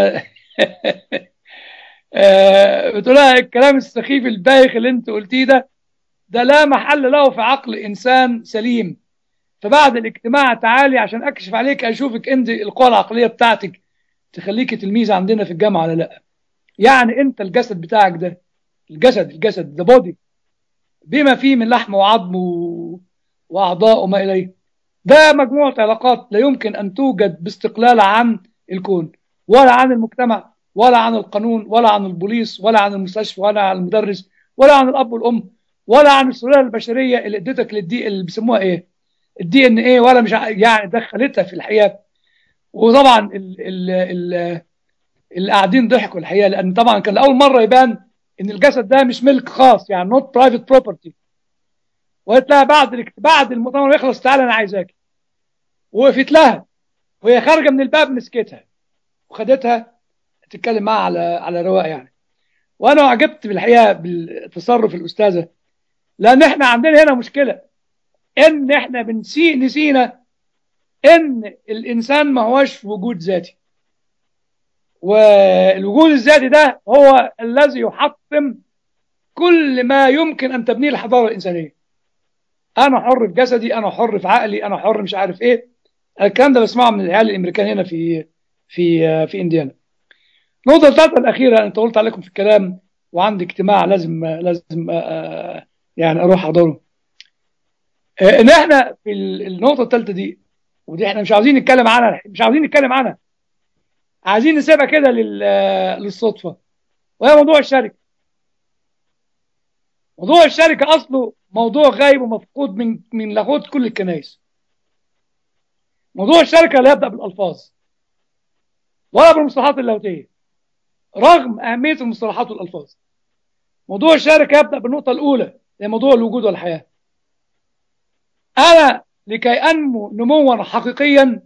S2: بتقول لها الكلام السخيف البايخ اللي انت قلتيه ده ده لا محل له في عقل انسان سليم فبعد الاجتماع تعالي عشان اكشف عليك اشوفك انت القوى العقليه بتاعتك تخليك تلميذ عندنا في الجامعه ولا لا يعني انت الجسد بتاعك ده الجسد الجسد ذا بودي بما فيه من لحم وعظم و... واعضاء وما اليه ده مجموعه علاقات لا يمكن ان توجد باستقلال عن الكون ولا عن المجتمع ولا عن القانون ولا عن البوليس ولا عن المستشفى ولا عن المدرس ولا عن الاب والام ولا عن السلاله البشريه اللي اديتك للدي اللي بيسموها ايه الدي ان ايه ولا مش يعني دخلتها في الحياه وطبعا ال ال ال اللي قاعدين ضحكوا الحقيقه لان طبعا كان لاول مره يبان ان الجسد ده مش ملك خاص يعني نوت برايفت بروبرتي وقالت لها بعد بعد المؤتمر يخلص تعالى انا عايزاك وقفت لها وهي خارجه من الباب مسكتها وخدتها تتكلم معاها على على رواق يعني وانا اعجبت بالحقيقه بالتصرف الاستاذه لان احنا عندنا هنا مشكله ان احنا بنسي نسينا ان الانسان ما هوش وجود ذاتي والوجود الذاتي ده هو الذي يحطم كل ما يمكن ان تبنيه الحضاره الانسانيه انا حر في جسدي انا حر في عقلي انا حر مش عارف ايه الكلام ده بسمعه من العيال الامريكان هنا في في في انديانا النقطه الثالثه الاخيره انا طولت عليكم في الكلام وعندي اجتماع لازم لازم يعني اروح احضره ان احنا في النقطه الثالثه دي ودي احنا مش عاوزين نتكلم عنها مش عاوزين نتكلم عنها عايزين نسيبها كده للصدفه وهي موضوع الشركه موضوع الشركه اصله موضوع غايب ومفقود من من لاهوت كل الكنائس موضوع الشركه لا يبدا بالالفاظ ولا بالمصطلحات اللاهوتيه رغم اهميه المصطلحات والالفاظ موضوع الشركه يبدا بالنقطه الاولى هي موضوع الوجود والحياه انا لكي انمو نموا حقيقيا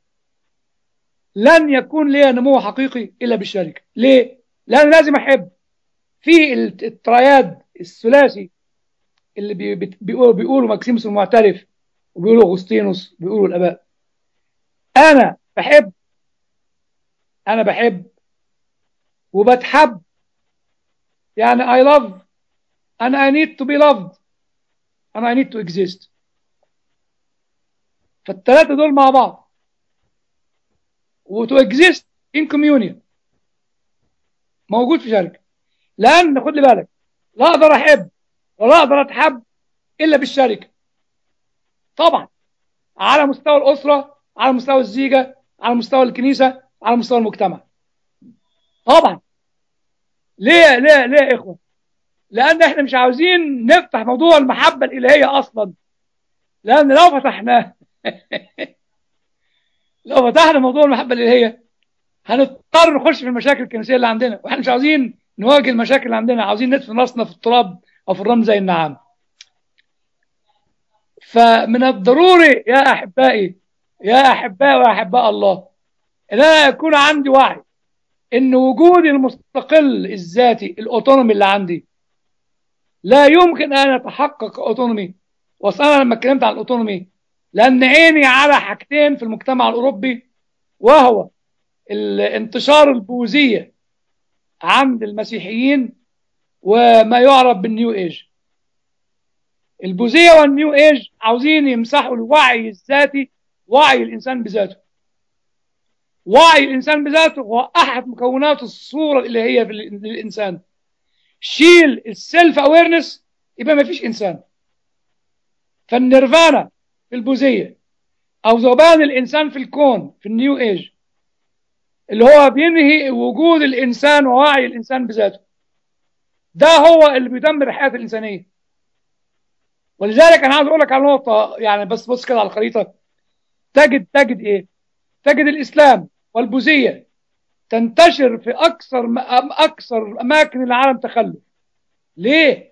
S2: لن يكون لي نمو حقيقي الا بالشركه ليه لان لازم احب في الترياد الثلاثي اللي بي بيقولوا بيقولوا ماكسيموس المعترف وبيقولوا اغسطينوس بيقولوا الاباء انا بحب انا بحب وبتحب يعني I love and I need to be loved and I need to exist فالثلاثة دول مع بعض وتو exist in communion موجود في شركة لأن خد لي بالك لا أقدر أحب ولا أقدر أتحب إلا بالشركة طبعا على مستوى الأسرة على مستوى الزيجة على مستوى الكنيسة على مستوى المجتمع طبعا ليه ليه ليه يا إخوة لأن إحنا مش عاوزين نفتح موضوع المحبة الإلهية أصلا لأن لو فتحناه لو فتحنا موضوع المحبة الإلهية هنضطر نخش في المشاكل الكنسية اللي عندنا واحنا مش عاوزين نواجه المشاكل اللي عندنا عاوزين ندفن راسنا في التراب أو في الرمل زي النعام فمن الضروري يا أحبائي يا أحبائي وأحباء الله إن أنا يكون عندي وعي إن وجودي المستقل الذاتي الأوتونومي اللي عندي لا يمكن أن يتحقق أوتونومي وأصلا لما اتكلمت عن الأوتونومي لأن عيني على حاجتين في المجتمع الأوروبي وهو انتشار البوذية عند المسيحيين وما يعرف بالنيو ايج البوذية والنيو ايج عاوزين يمسحوا الوعي الذاتي وعي الإنسان بذاته وعي الإنسان بذاته هو أحد مكونات الصورة الإلهية في الإنسان شيل السيلف اويرنس يبقى ما فيش إنسان فالنيرفانا في البوذية أو ذوبان الإنسان في الكون في النيو ايج اللي هو بينهي وجود الإنسان ووعي الإنسان بذاته ده هو اللي بيدمر الحياة الإنسانية ولذلك أنا عايز أقول لك على نقطة يعني بس بص كده على الخريطة تجد تجد إيه؟ تجد الإسلام والبوذية تنتشر في أكثر أكثر أماكن العالم تخلف ليه؟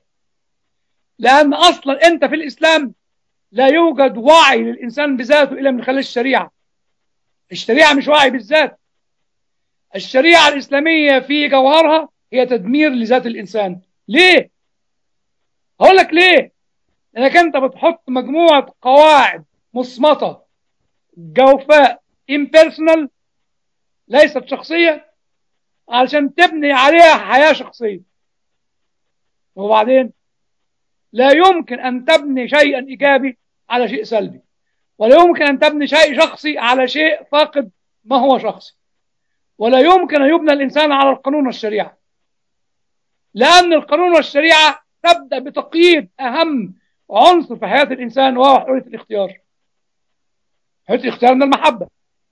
S2: لأن أصلا أنت في الإسلام لا يوجد وعي للإنسان بذاته إلا من خلال الشريعة الشريعة مش وعي بالذات الشريعة الإسلامية في جوهرها هي تدمير لذات الإنسان ليه؟ هقول لك ليه؟ لأنك أنت بتحط مجموعة قواعد مصمتة جوفاء impersonal ليست شخصية علشان تبني عليها حياة شخصية وبعدين لا يمكن أن تبني شيئا إيجابي على شيء سلبي ولا يمكن أن تبني شيء شخصي على شيء فاقد ما هو شخصي ولا يمكن أن يبنى الإنسان على القانون والشريعة لأن القانون والشريعة تبدأ بتقييد أهم عنصر في حياة الإنسان وهو حرية الاختيار حرية الاختيار من المحبة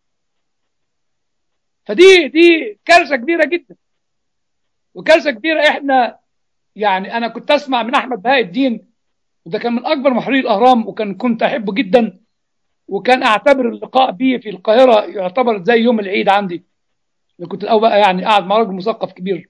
S2: فدي دي كارثة كبيرة جدا وكارثة كبيرة احنا يعني انا كنت اسمع من احمد بهاء الدين وده كان من اكبر محرري الاهرام وكان كنت احبه جدا وكان اعتبر اللقاء بيه في القاهرة يعتبر زي يوم العيد عندي كنت الاول بقى يعني قاعد مع راجل مثقف كبير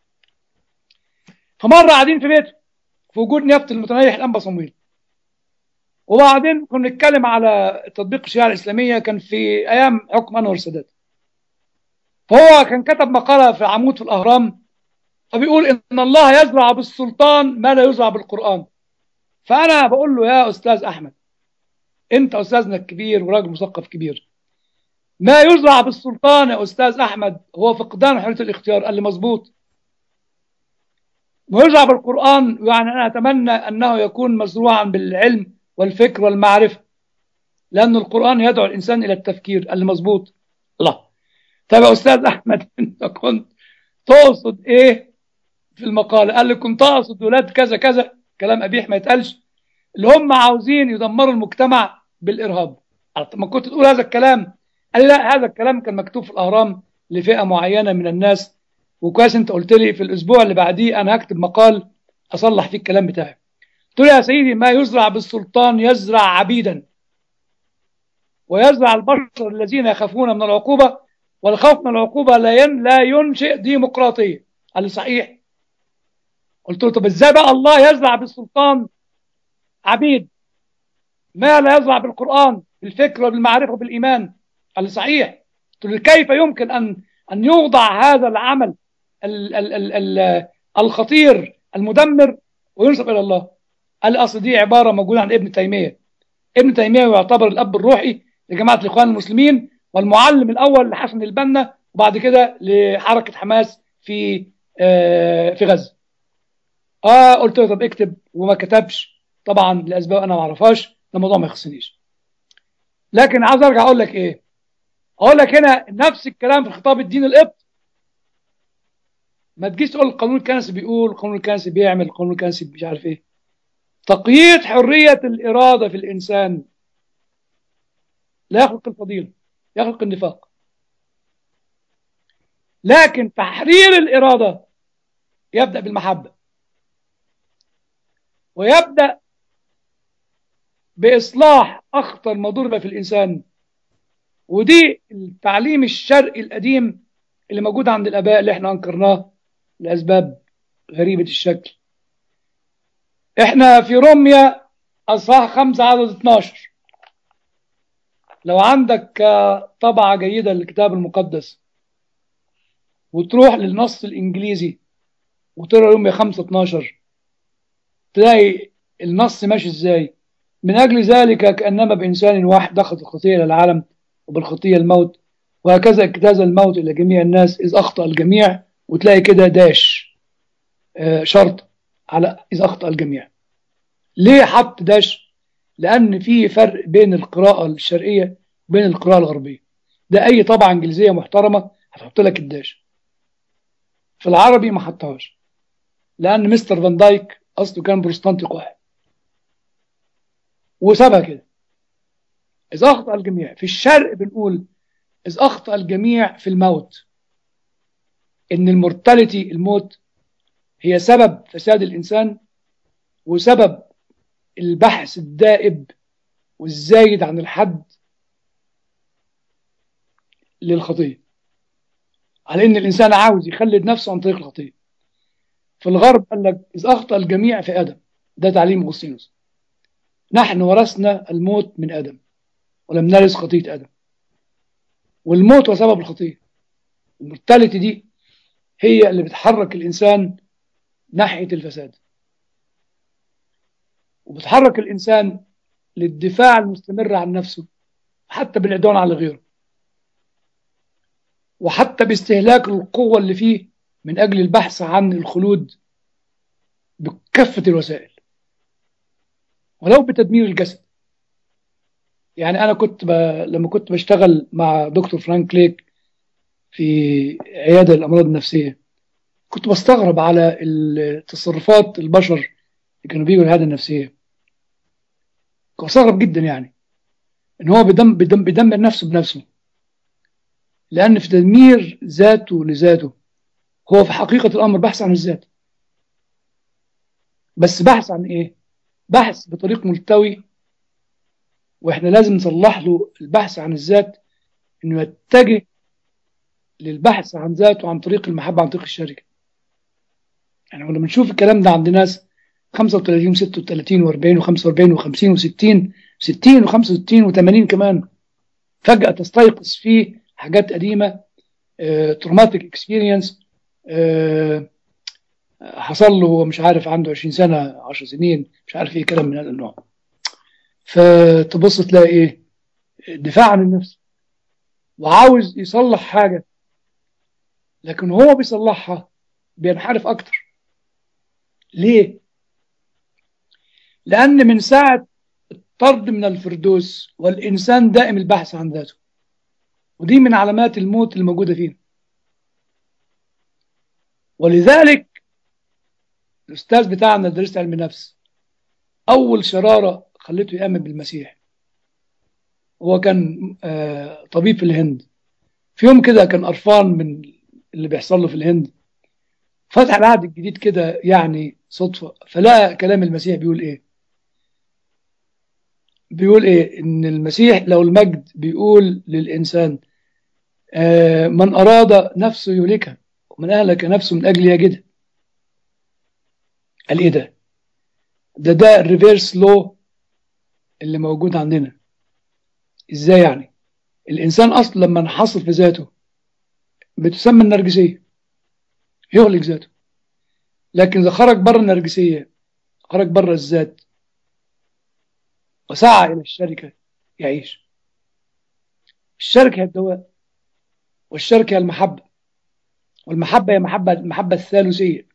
S2: فمره قاعدين في بيته في وجود نيافه المتنيح الانبا صمويل وبعدين كنا نتكلم على تطبيق الشريعه الاسلاميه كان في ايام حكم انور السادات فهو كان كتب مقاله في عمود في الاهرام فبيقول ان الله يزرع بالسلطان ما لا يزرع بالقران فانا بقول له يا استاذ احمد انت استاذنا الكبير وراجل مثقف كبير ما يزرع بالسلطان يا استاذ احمد هو فقدان حريه الاختيار قال لي مظبوط ما يزرع بالقران يعني انا اتمنى انه يكون مزروعا بالعلم والفكر والمعرفه لان القران يدعو الانسان الى التفكير قال لي مظبوط الله طب يا استاذ احمد انت كنت تقصد ايه في المقاله قال لي كنت اقصد ولاد كذا كذا كلام قبيح ما يتقالش اللي هم عاوزين يدمروا المجتمع بالارهاب ما كنت تقول هذا الكلام قال لي لا هذا الكلام كان مكتوب في الاهرام لفئه معينه من الناس وكويس انت قلت لي في الاسبوع اللي بعديه انا هكتب مقال اصلح فيه الكلام بتاعي قلت له يا سيدي ما يزرع بالسلطان يزرع عبيدا ويزرع البشر الذين يخافون من العقوبه والخوف من العقوبه لا ين لا ينشئ ديمقراطيه قال لي صحيح قلت له طب ازاي بقى الله يزرع بالسلطان عبيد ما لا يزرع بالقران بالفكر وبالمعرفه وبالايمان قال لي صحيح قلت له كيف يمكن ان ان يوضع هذا العمل ال ال ال ال الخطير المدمر وينسب الى الله قال لي اصل دي عباره موجوده عن ابن تيميه ابن تيميه يعتبر الاب الروحي لجماعه الاخوان المسلمين والمعلم الاول لحسن البنا وبعد كده لحركه حماس في آه في غزه اه قلت له طب اكتب وما كتبش طبعا لاسباب انا ما اعرفهاش ده الموضوع ما يخصنيش لكن عايز ارجع اقول لك ايه اقول لك هنا نفس الكلام في خطاب الدين القبط ما تجيش تقول القانون الكنسي بيقول القانون الكنسي بيعمل القانون الكنسي مش عارف ايه تقييد حريه الاراده في الانسان لا يخلق الفضيله يخلق النفاق لكن تحرير الاراده يبدا بالمحبه ويبدا باصلاح اخطر ما ضرب في الانسان ودي التعليم الشرقي القديم اللي موجود عند الاباء اللي احنا انكرناه لاسباب غريبه الشكل احنا في روميا اصحاح 5 عدد 12 لو عندك طبعه جيده للكتاب المقدس وتروح للنص الانجليزي وتقرا روميا 5 12 تلاقي النص ماشي ازاي من اجل ذلك كانما بانسان واحد دخلت الخطيه الى العالم وبالخطيه الموت وهكذا اجتاز الموت الى جميع الناس اذ اخطا الجميع وتلاقي كده داش آه شرط على اذ اخطا الجميع ليه حط داش لان في فرق بين القراءه الشرقيه وبين القراءه الغربيه ده اي طبعه انجليزيه محترمه هتحط لك الداش في العربي ما حطهاش لان مستر فان دايك اصله كان بروتستانتي قاحل وسابها كده إذا أخطأ الجميع في الشرق بنقول إذا أخطأ الجميع في الموت إن المورتاليتي الموت هي سبب فساد الإنسان وسبب البحث الدائب والزايد عن الحد للخطية على إن الإنسان عاوز يخلد نفسه عن طريق الخطية في الغرب قال لك إذا أخطأ الجميع في آدم ده تعليم أغسطينوس نحن ورثنا الموت من آدم ولم نرث خطية آدم والموت هو سبب الخطية المورتاليتي دي هي اللي بتحرك الإنسان ناحية الفساد وبتحرك الإنسان للدفاع المستمر عن نفسه حتى بالعدوان على غيره وحتى باستهلاك القوة اللي فيه من أجل البحث عن الخلود بكافة الوسائل ولو بتدمير الجسد يعني انا كنت ب... لما كنت بشتغل مع دكتور فرانك ليك في عياده الامراض النفسيه كنت بستغرب على تصرفات البشر اللي كانوا بيجوا العياده النفسيه كنت بستغرب جدا يعني ان هو بيدم... بيدم... بيدمر نفسه بنفسه لان في تدمير ذاته لذاته هو في حقيقه الامر بحث عن الذات بس بحث عن ايه بحث بطريق ملتوي واحنا لازم نصلح له البحث عن الذات انه يتجه للبحث عن ذاته عن طريق المحبه عن طريق الشركه يعني لما بنشوف الكلام ده عند ناس 35 و36 و40 و45 و50 و60 60 و65 و80 كمان فجأة تستيقظ فيه حاجات قديمة تروماتيك اكسبيرينس حصل له هو مش عارف عنده 20 سنة 10 سنين مش عارف ايه كلام من هذا النوع فتبص تلاقي ايه دفاع عن النفس وعاوز يصلح حاجة لكن هو بيصلحها بينحرف أكتر ليه؟ لأن من ساعة الطرد من الفردوس والإنسان دائم البحث عن ذاته ودي من علامات الموت الموجودة فينا ولذلك الأستاذ بتاعنا درس علم النفس أول شرارة خليته يأمن بالمسيح هو كان آه طبيب في الهند في يوم كده كان قرفان من اللي بيحصل له في الهند فتح العهد الجديد كده يعني صدفة فلقى كلام المسيح بيقول ايه بيقول ايه ان المسيح لو المجد بيقول للإنسان آه من أراد نفسه يهلكها ومن أهلك نفسه من أجل يجدها قال ايه ده ده ده الريفيرس لو اللي موجود عندنا ازاي يعني الانسان اصلا لما انحصر في ذاته بتسمى النرجسيه يهلك ذاته لكن اذا خرج بره النرجسيه خرج بره الذات وسعى الى الشركه يعيش الشركه هي الدواء والشركه هي المحبه والمحبه هي محبه المحبه الثالوثيه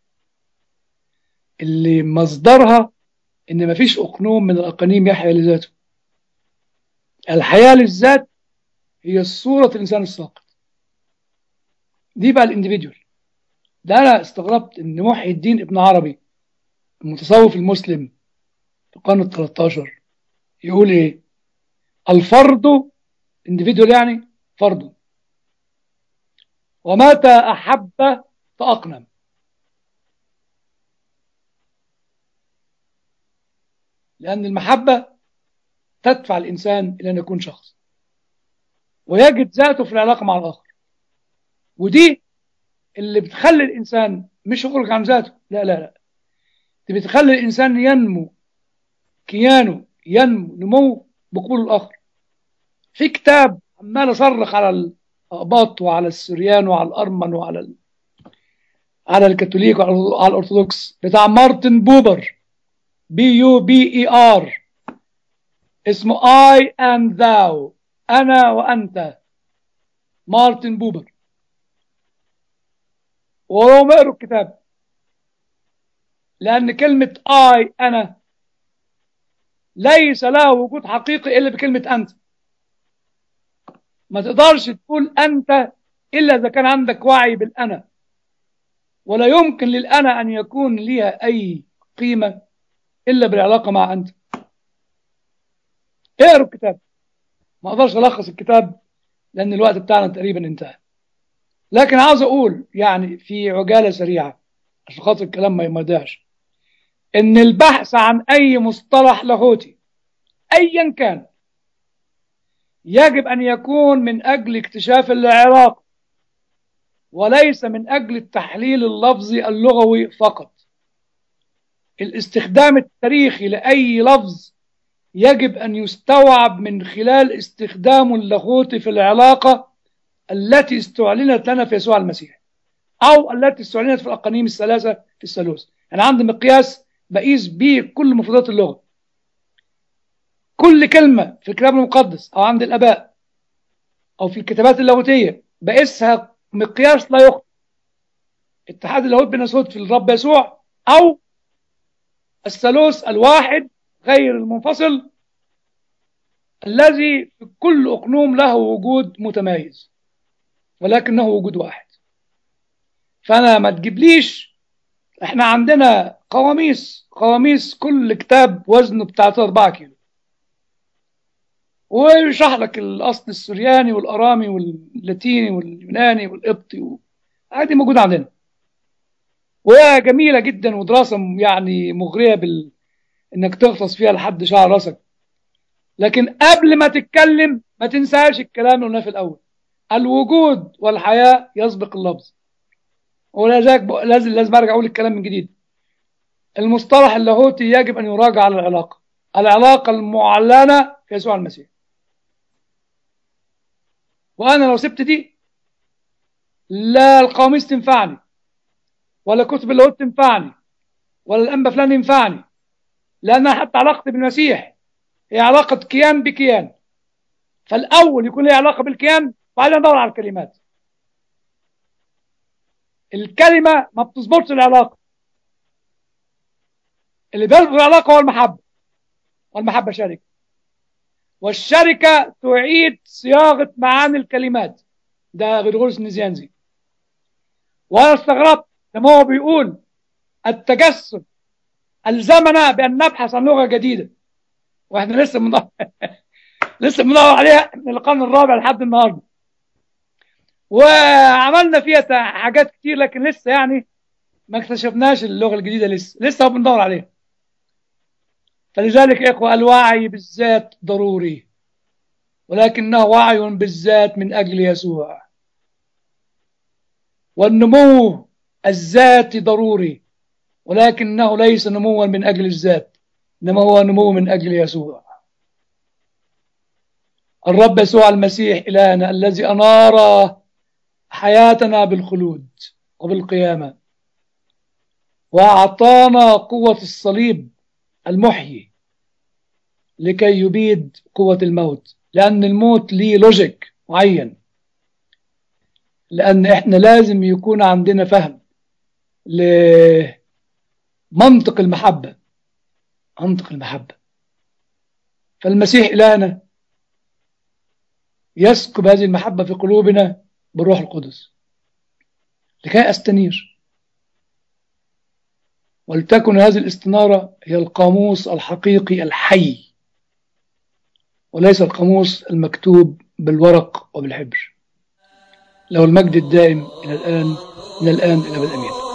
S2: اللي مصدرها ان مفيش اقنوم من الاقانيم يحيا لذاته الحياه للذات هي صوره الانسان الساقط دي بقى الانديفيديوال ده انا استغربت ان محي الدين ابن عربي المتصوف المسلم في القرن ال 13 يقول ايه الفرد انديفيديوال يعني فرد ومتى احب فاقنم لأن المحبة تدفع الإنسان إلى أن يكون شخص ويجد ذاته في العلاقة مع الآخر ودي اللي بتخلي الإنسان مش يخرج عن ذاته لا لا لا دي بتخلي الإنسان ينمو كيانه ينمو نمو بقبول الآخر في كتاب عمال أصرخ على الأقباط وعلى السريان وعلى الأرمن وعلى ال... على الكاثوليك وعلى الأرثوذكس بتاع مارتن بوبر بي يو بي اي ار اسمه I and thou أنا وأنت مارتن بوبر وهو ما يقروا الكتاب لأن كلمة I أنا ليس لها وجود حقيقي إلا بكلمة أنت ما تقدرش تقول أنت إلا إذا كان عندك وعي بالأنا ولا يمكن للأنا أن يكون لها أي قيمة إلا بالعلاقة مع أنت اقروا الكتاب ما أقدرش ألخص الكتاب لأن الوقت بتاعنا تقريبا انتهى لكن عاوز أقول يعني في عجالة سريعة عشان خاطر الكلام ما يضيعش إن البحث عن أي مصطلح لاهوتي أيا كان يجب أن يكون من أجل اكتشاف العراق وليس من أجل التحليل اللفظي اللغوي فقط الاستخدام التاريخي لأي لفظ يجب أن يستوعب من خلال استخدامه اللاهوتي في العلاقة التي استعلنت لنا في يسوع المسيح أو التي استعلنت في الأقانيم الثلاثة في الثالوث أنا عندي مقياس بقيس بيه كل مفردات اللغة كل كلمة في الكتاب المقدس أو عند الآباء أو في الكتابات اللاهوتية بقيسها مقياس لا يخطئ اتحاد اللاهوت بين في الرب يسوع أو الثالوث الواحد غير المنفصل الذي في كل أقنوم له وجود متميز ولكنه وجود واحد فأنا ما تجيبليش احنا عندنا قواميس قواميس كل كتاب وزنه بتاع 4 كيلو ويشرح لك الأصل السرياني والأرامي واللاتيني واليوناني والقبطي و... هذه موجودة عندنا وهي جميلة جدا ودراسة يعني مغرية بال... انك تغطس فيها لحد شعر راسك لكن قبل ما تتكلم ما تنساش الكلام اللي قلناه في الاول الوجود والحياة يسبق اللفظ ولذلك لازم لازم ارجع اقول الكلام من جديد المصطلح اللاهوتي يجب ان يراجع على العلاقة العلاقة المعلنة في يسوع المسيح وانا لو سبت دي لا القواميس تنفعني ولا كتب اللاهوت تنفعني ولا الأنبا فلان ينفعني لأنها حتى علاقتي بالمسيح هي علاقة كيان بكيان فالأول يكون لي علاقة بالكيان وبعدين أدور على الكلمات الكلمة ما بتظبطش العلاقة اللي بيظبط العلاقة هو المحبة والمحبة شركة والشركة تعيد صياغة معاني الكلمات ده غرغورس النزيانزي وأنا استغربت لما هو بيقول التجسد ألزمنا بأن نبحث عن لغة جديدة واحنا لسه بندور لسه بندور عليها من القرن الرابع لحد النهارده وعملنا فيها حاجات كتير لكن لسه يعني ما اكتشفناش اللغه الجديده لسه لسه بندور عليها فلذلك يا اخوه الوعي بالذات ضروري ولكنه وعي بالذات من اجل يسوع والنمو الذاتي ضروري ولكنه ليس نموا من اجل الذات انما هو نمو من اجل يسوع الرب يسوع المسيح الهنا الذي انار حياتنا بالخلود وبالقيامه واعطانا قوه الصليب المحيي لكي يبيد قوه الموت لان الموت ليه لوجيك معين لان احنا لازم يكون عندنا فهم لمنطق المحبه منطق المحبه فالمسيح الهنا يسكب هذه المحبة في قلوبنا بالروح القدس لكي أستنير ولتكن هذه الاستنارة هي القاموس الحقيقي الحي وليس القاموس المكتوب بالورق وبالحبر له المجد الدائم إلى الآن من الآن إلى الأمين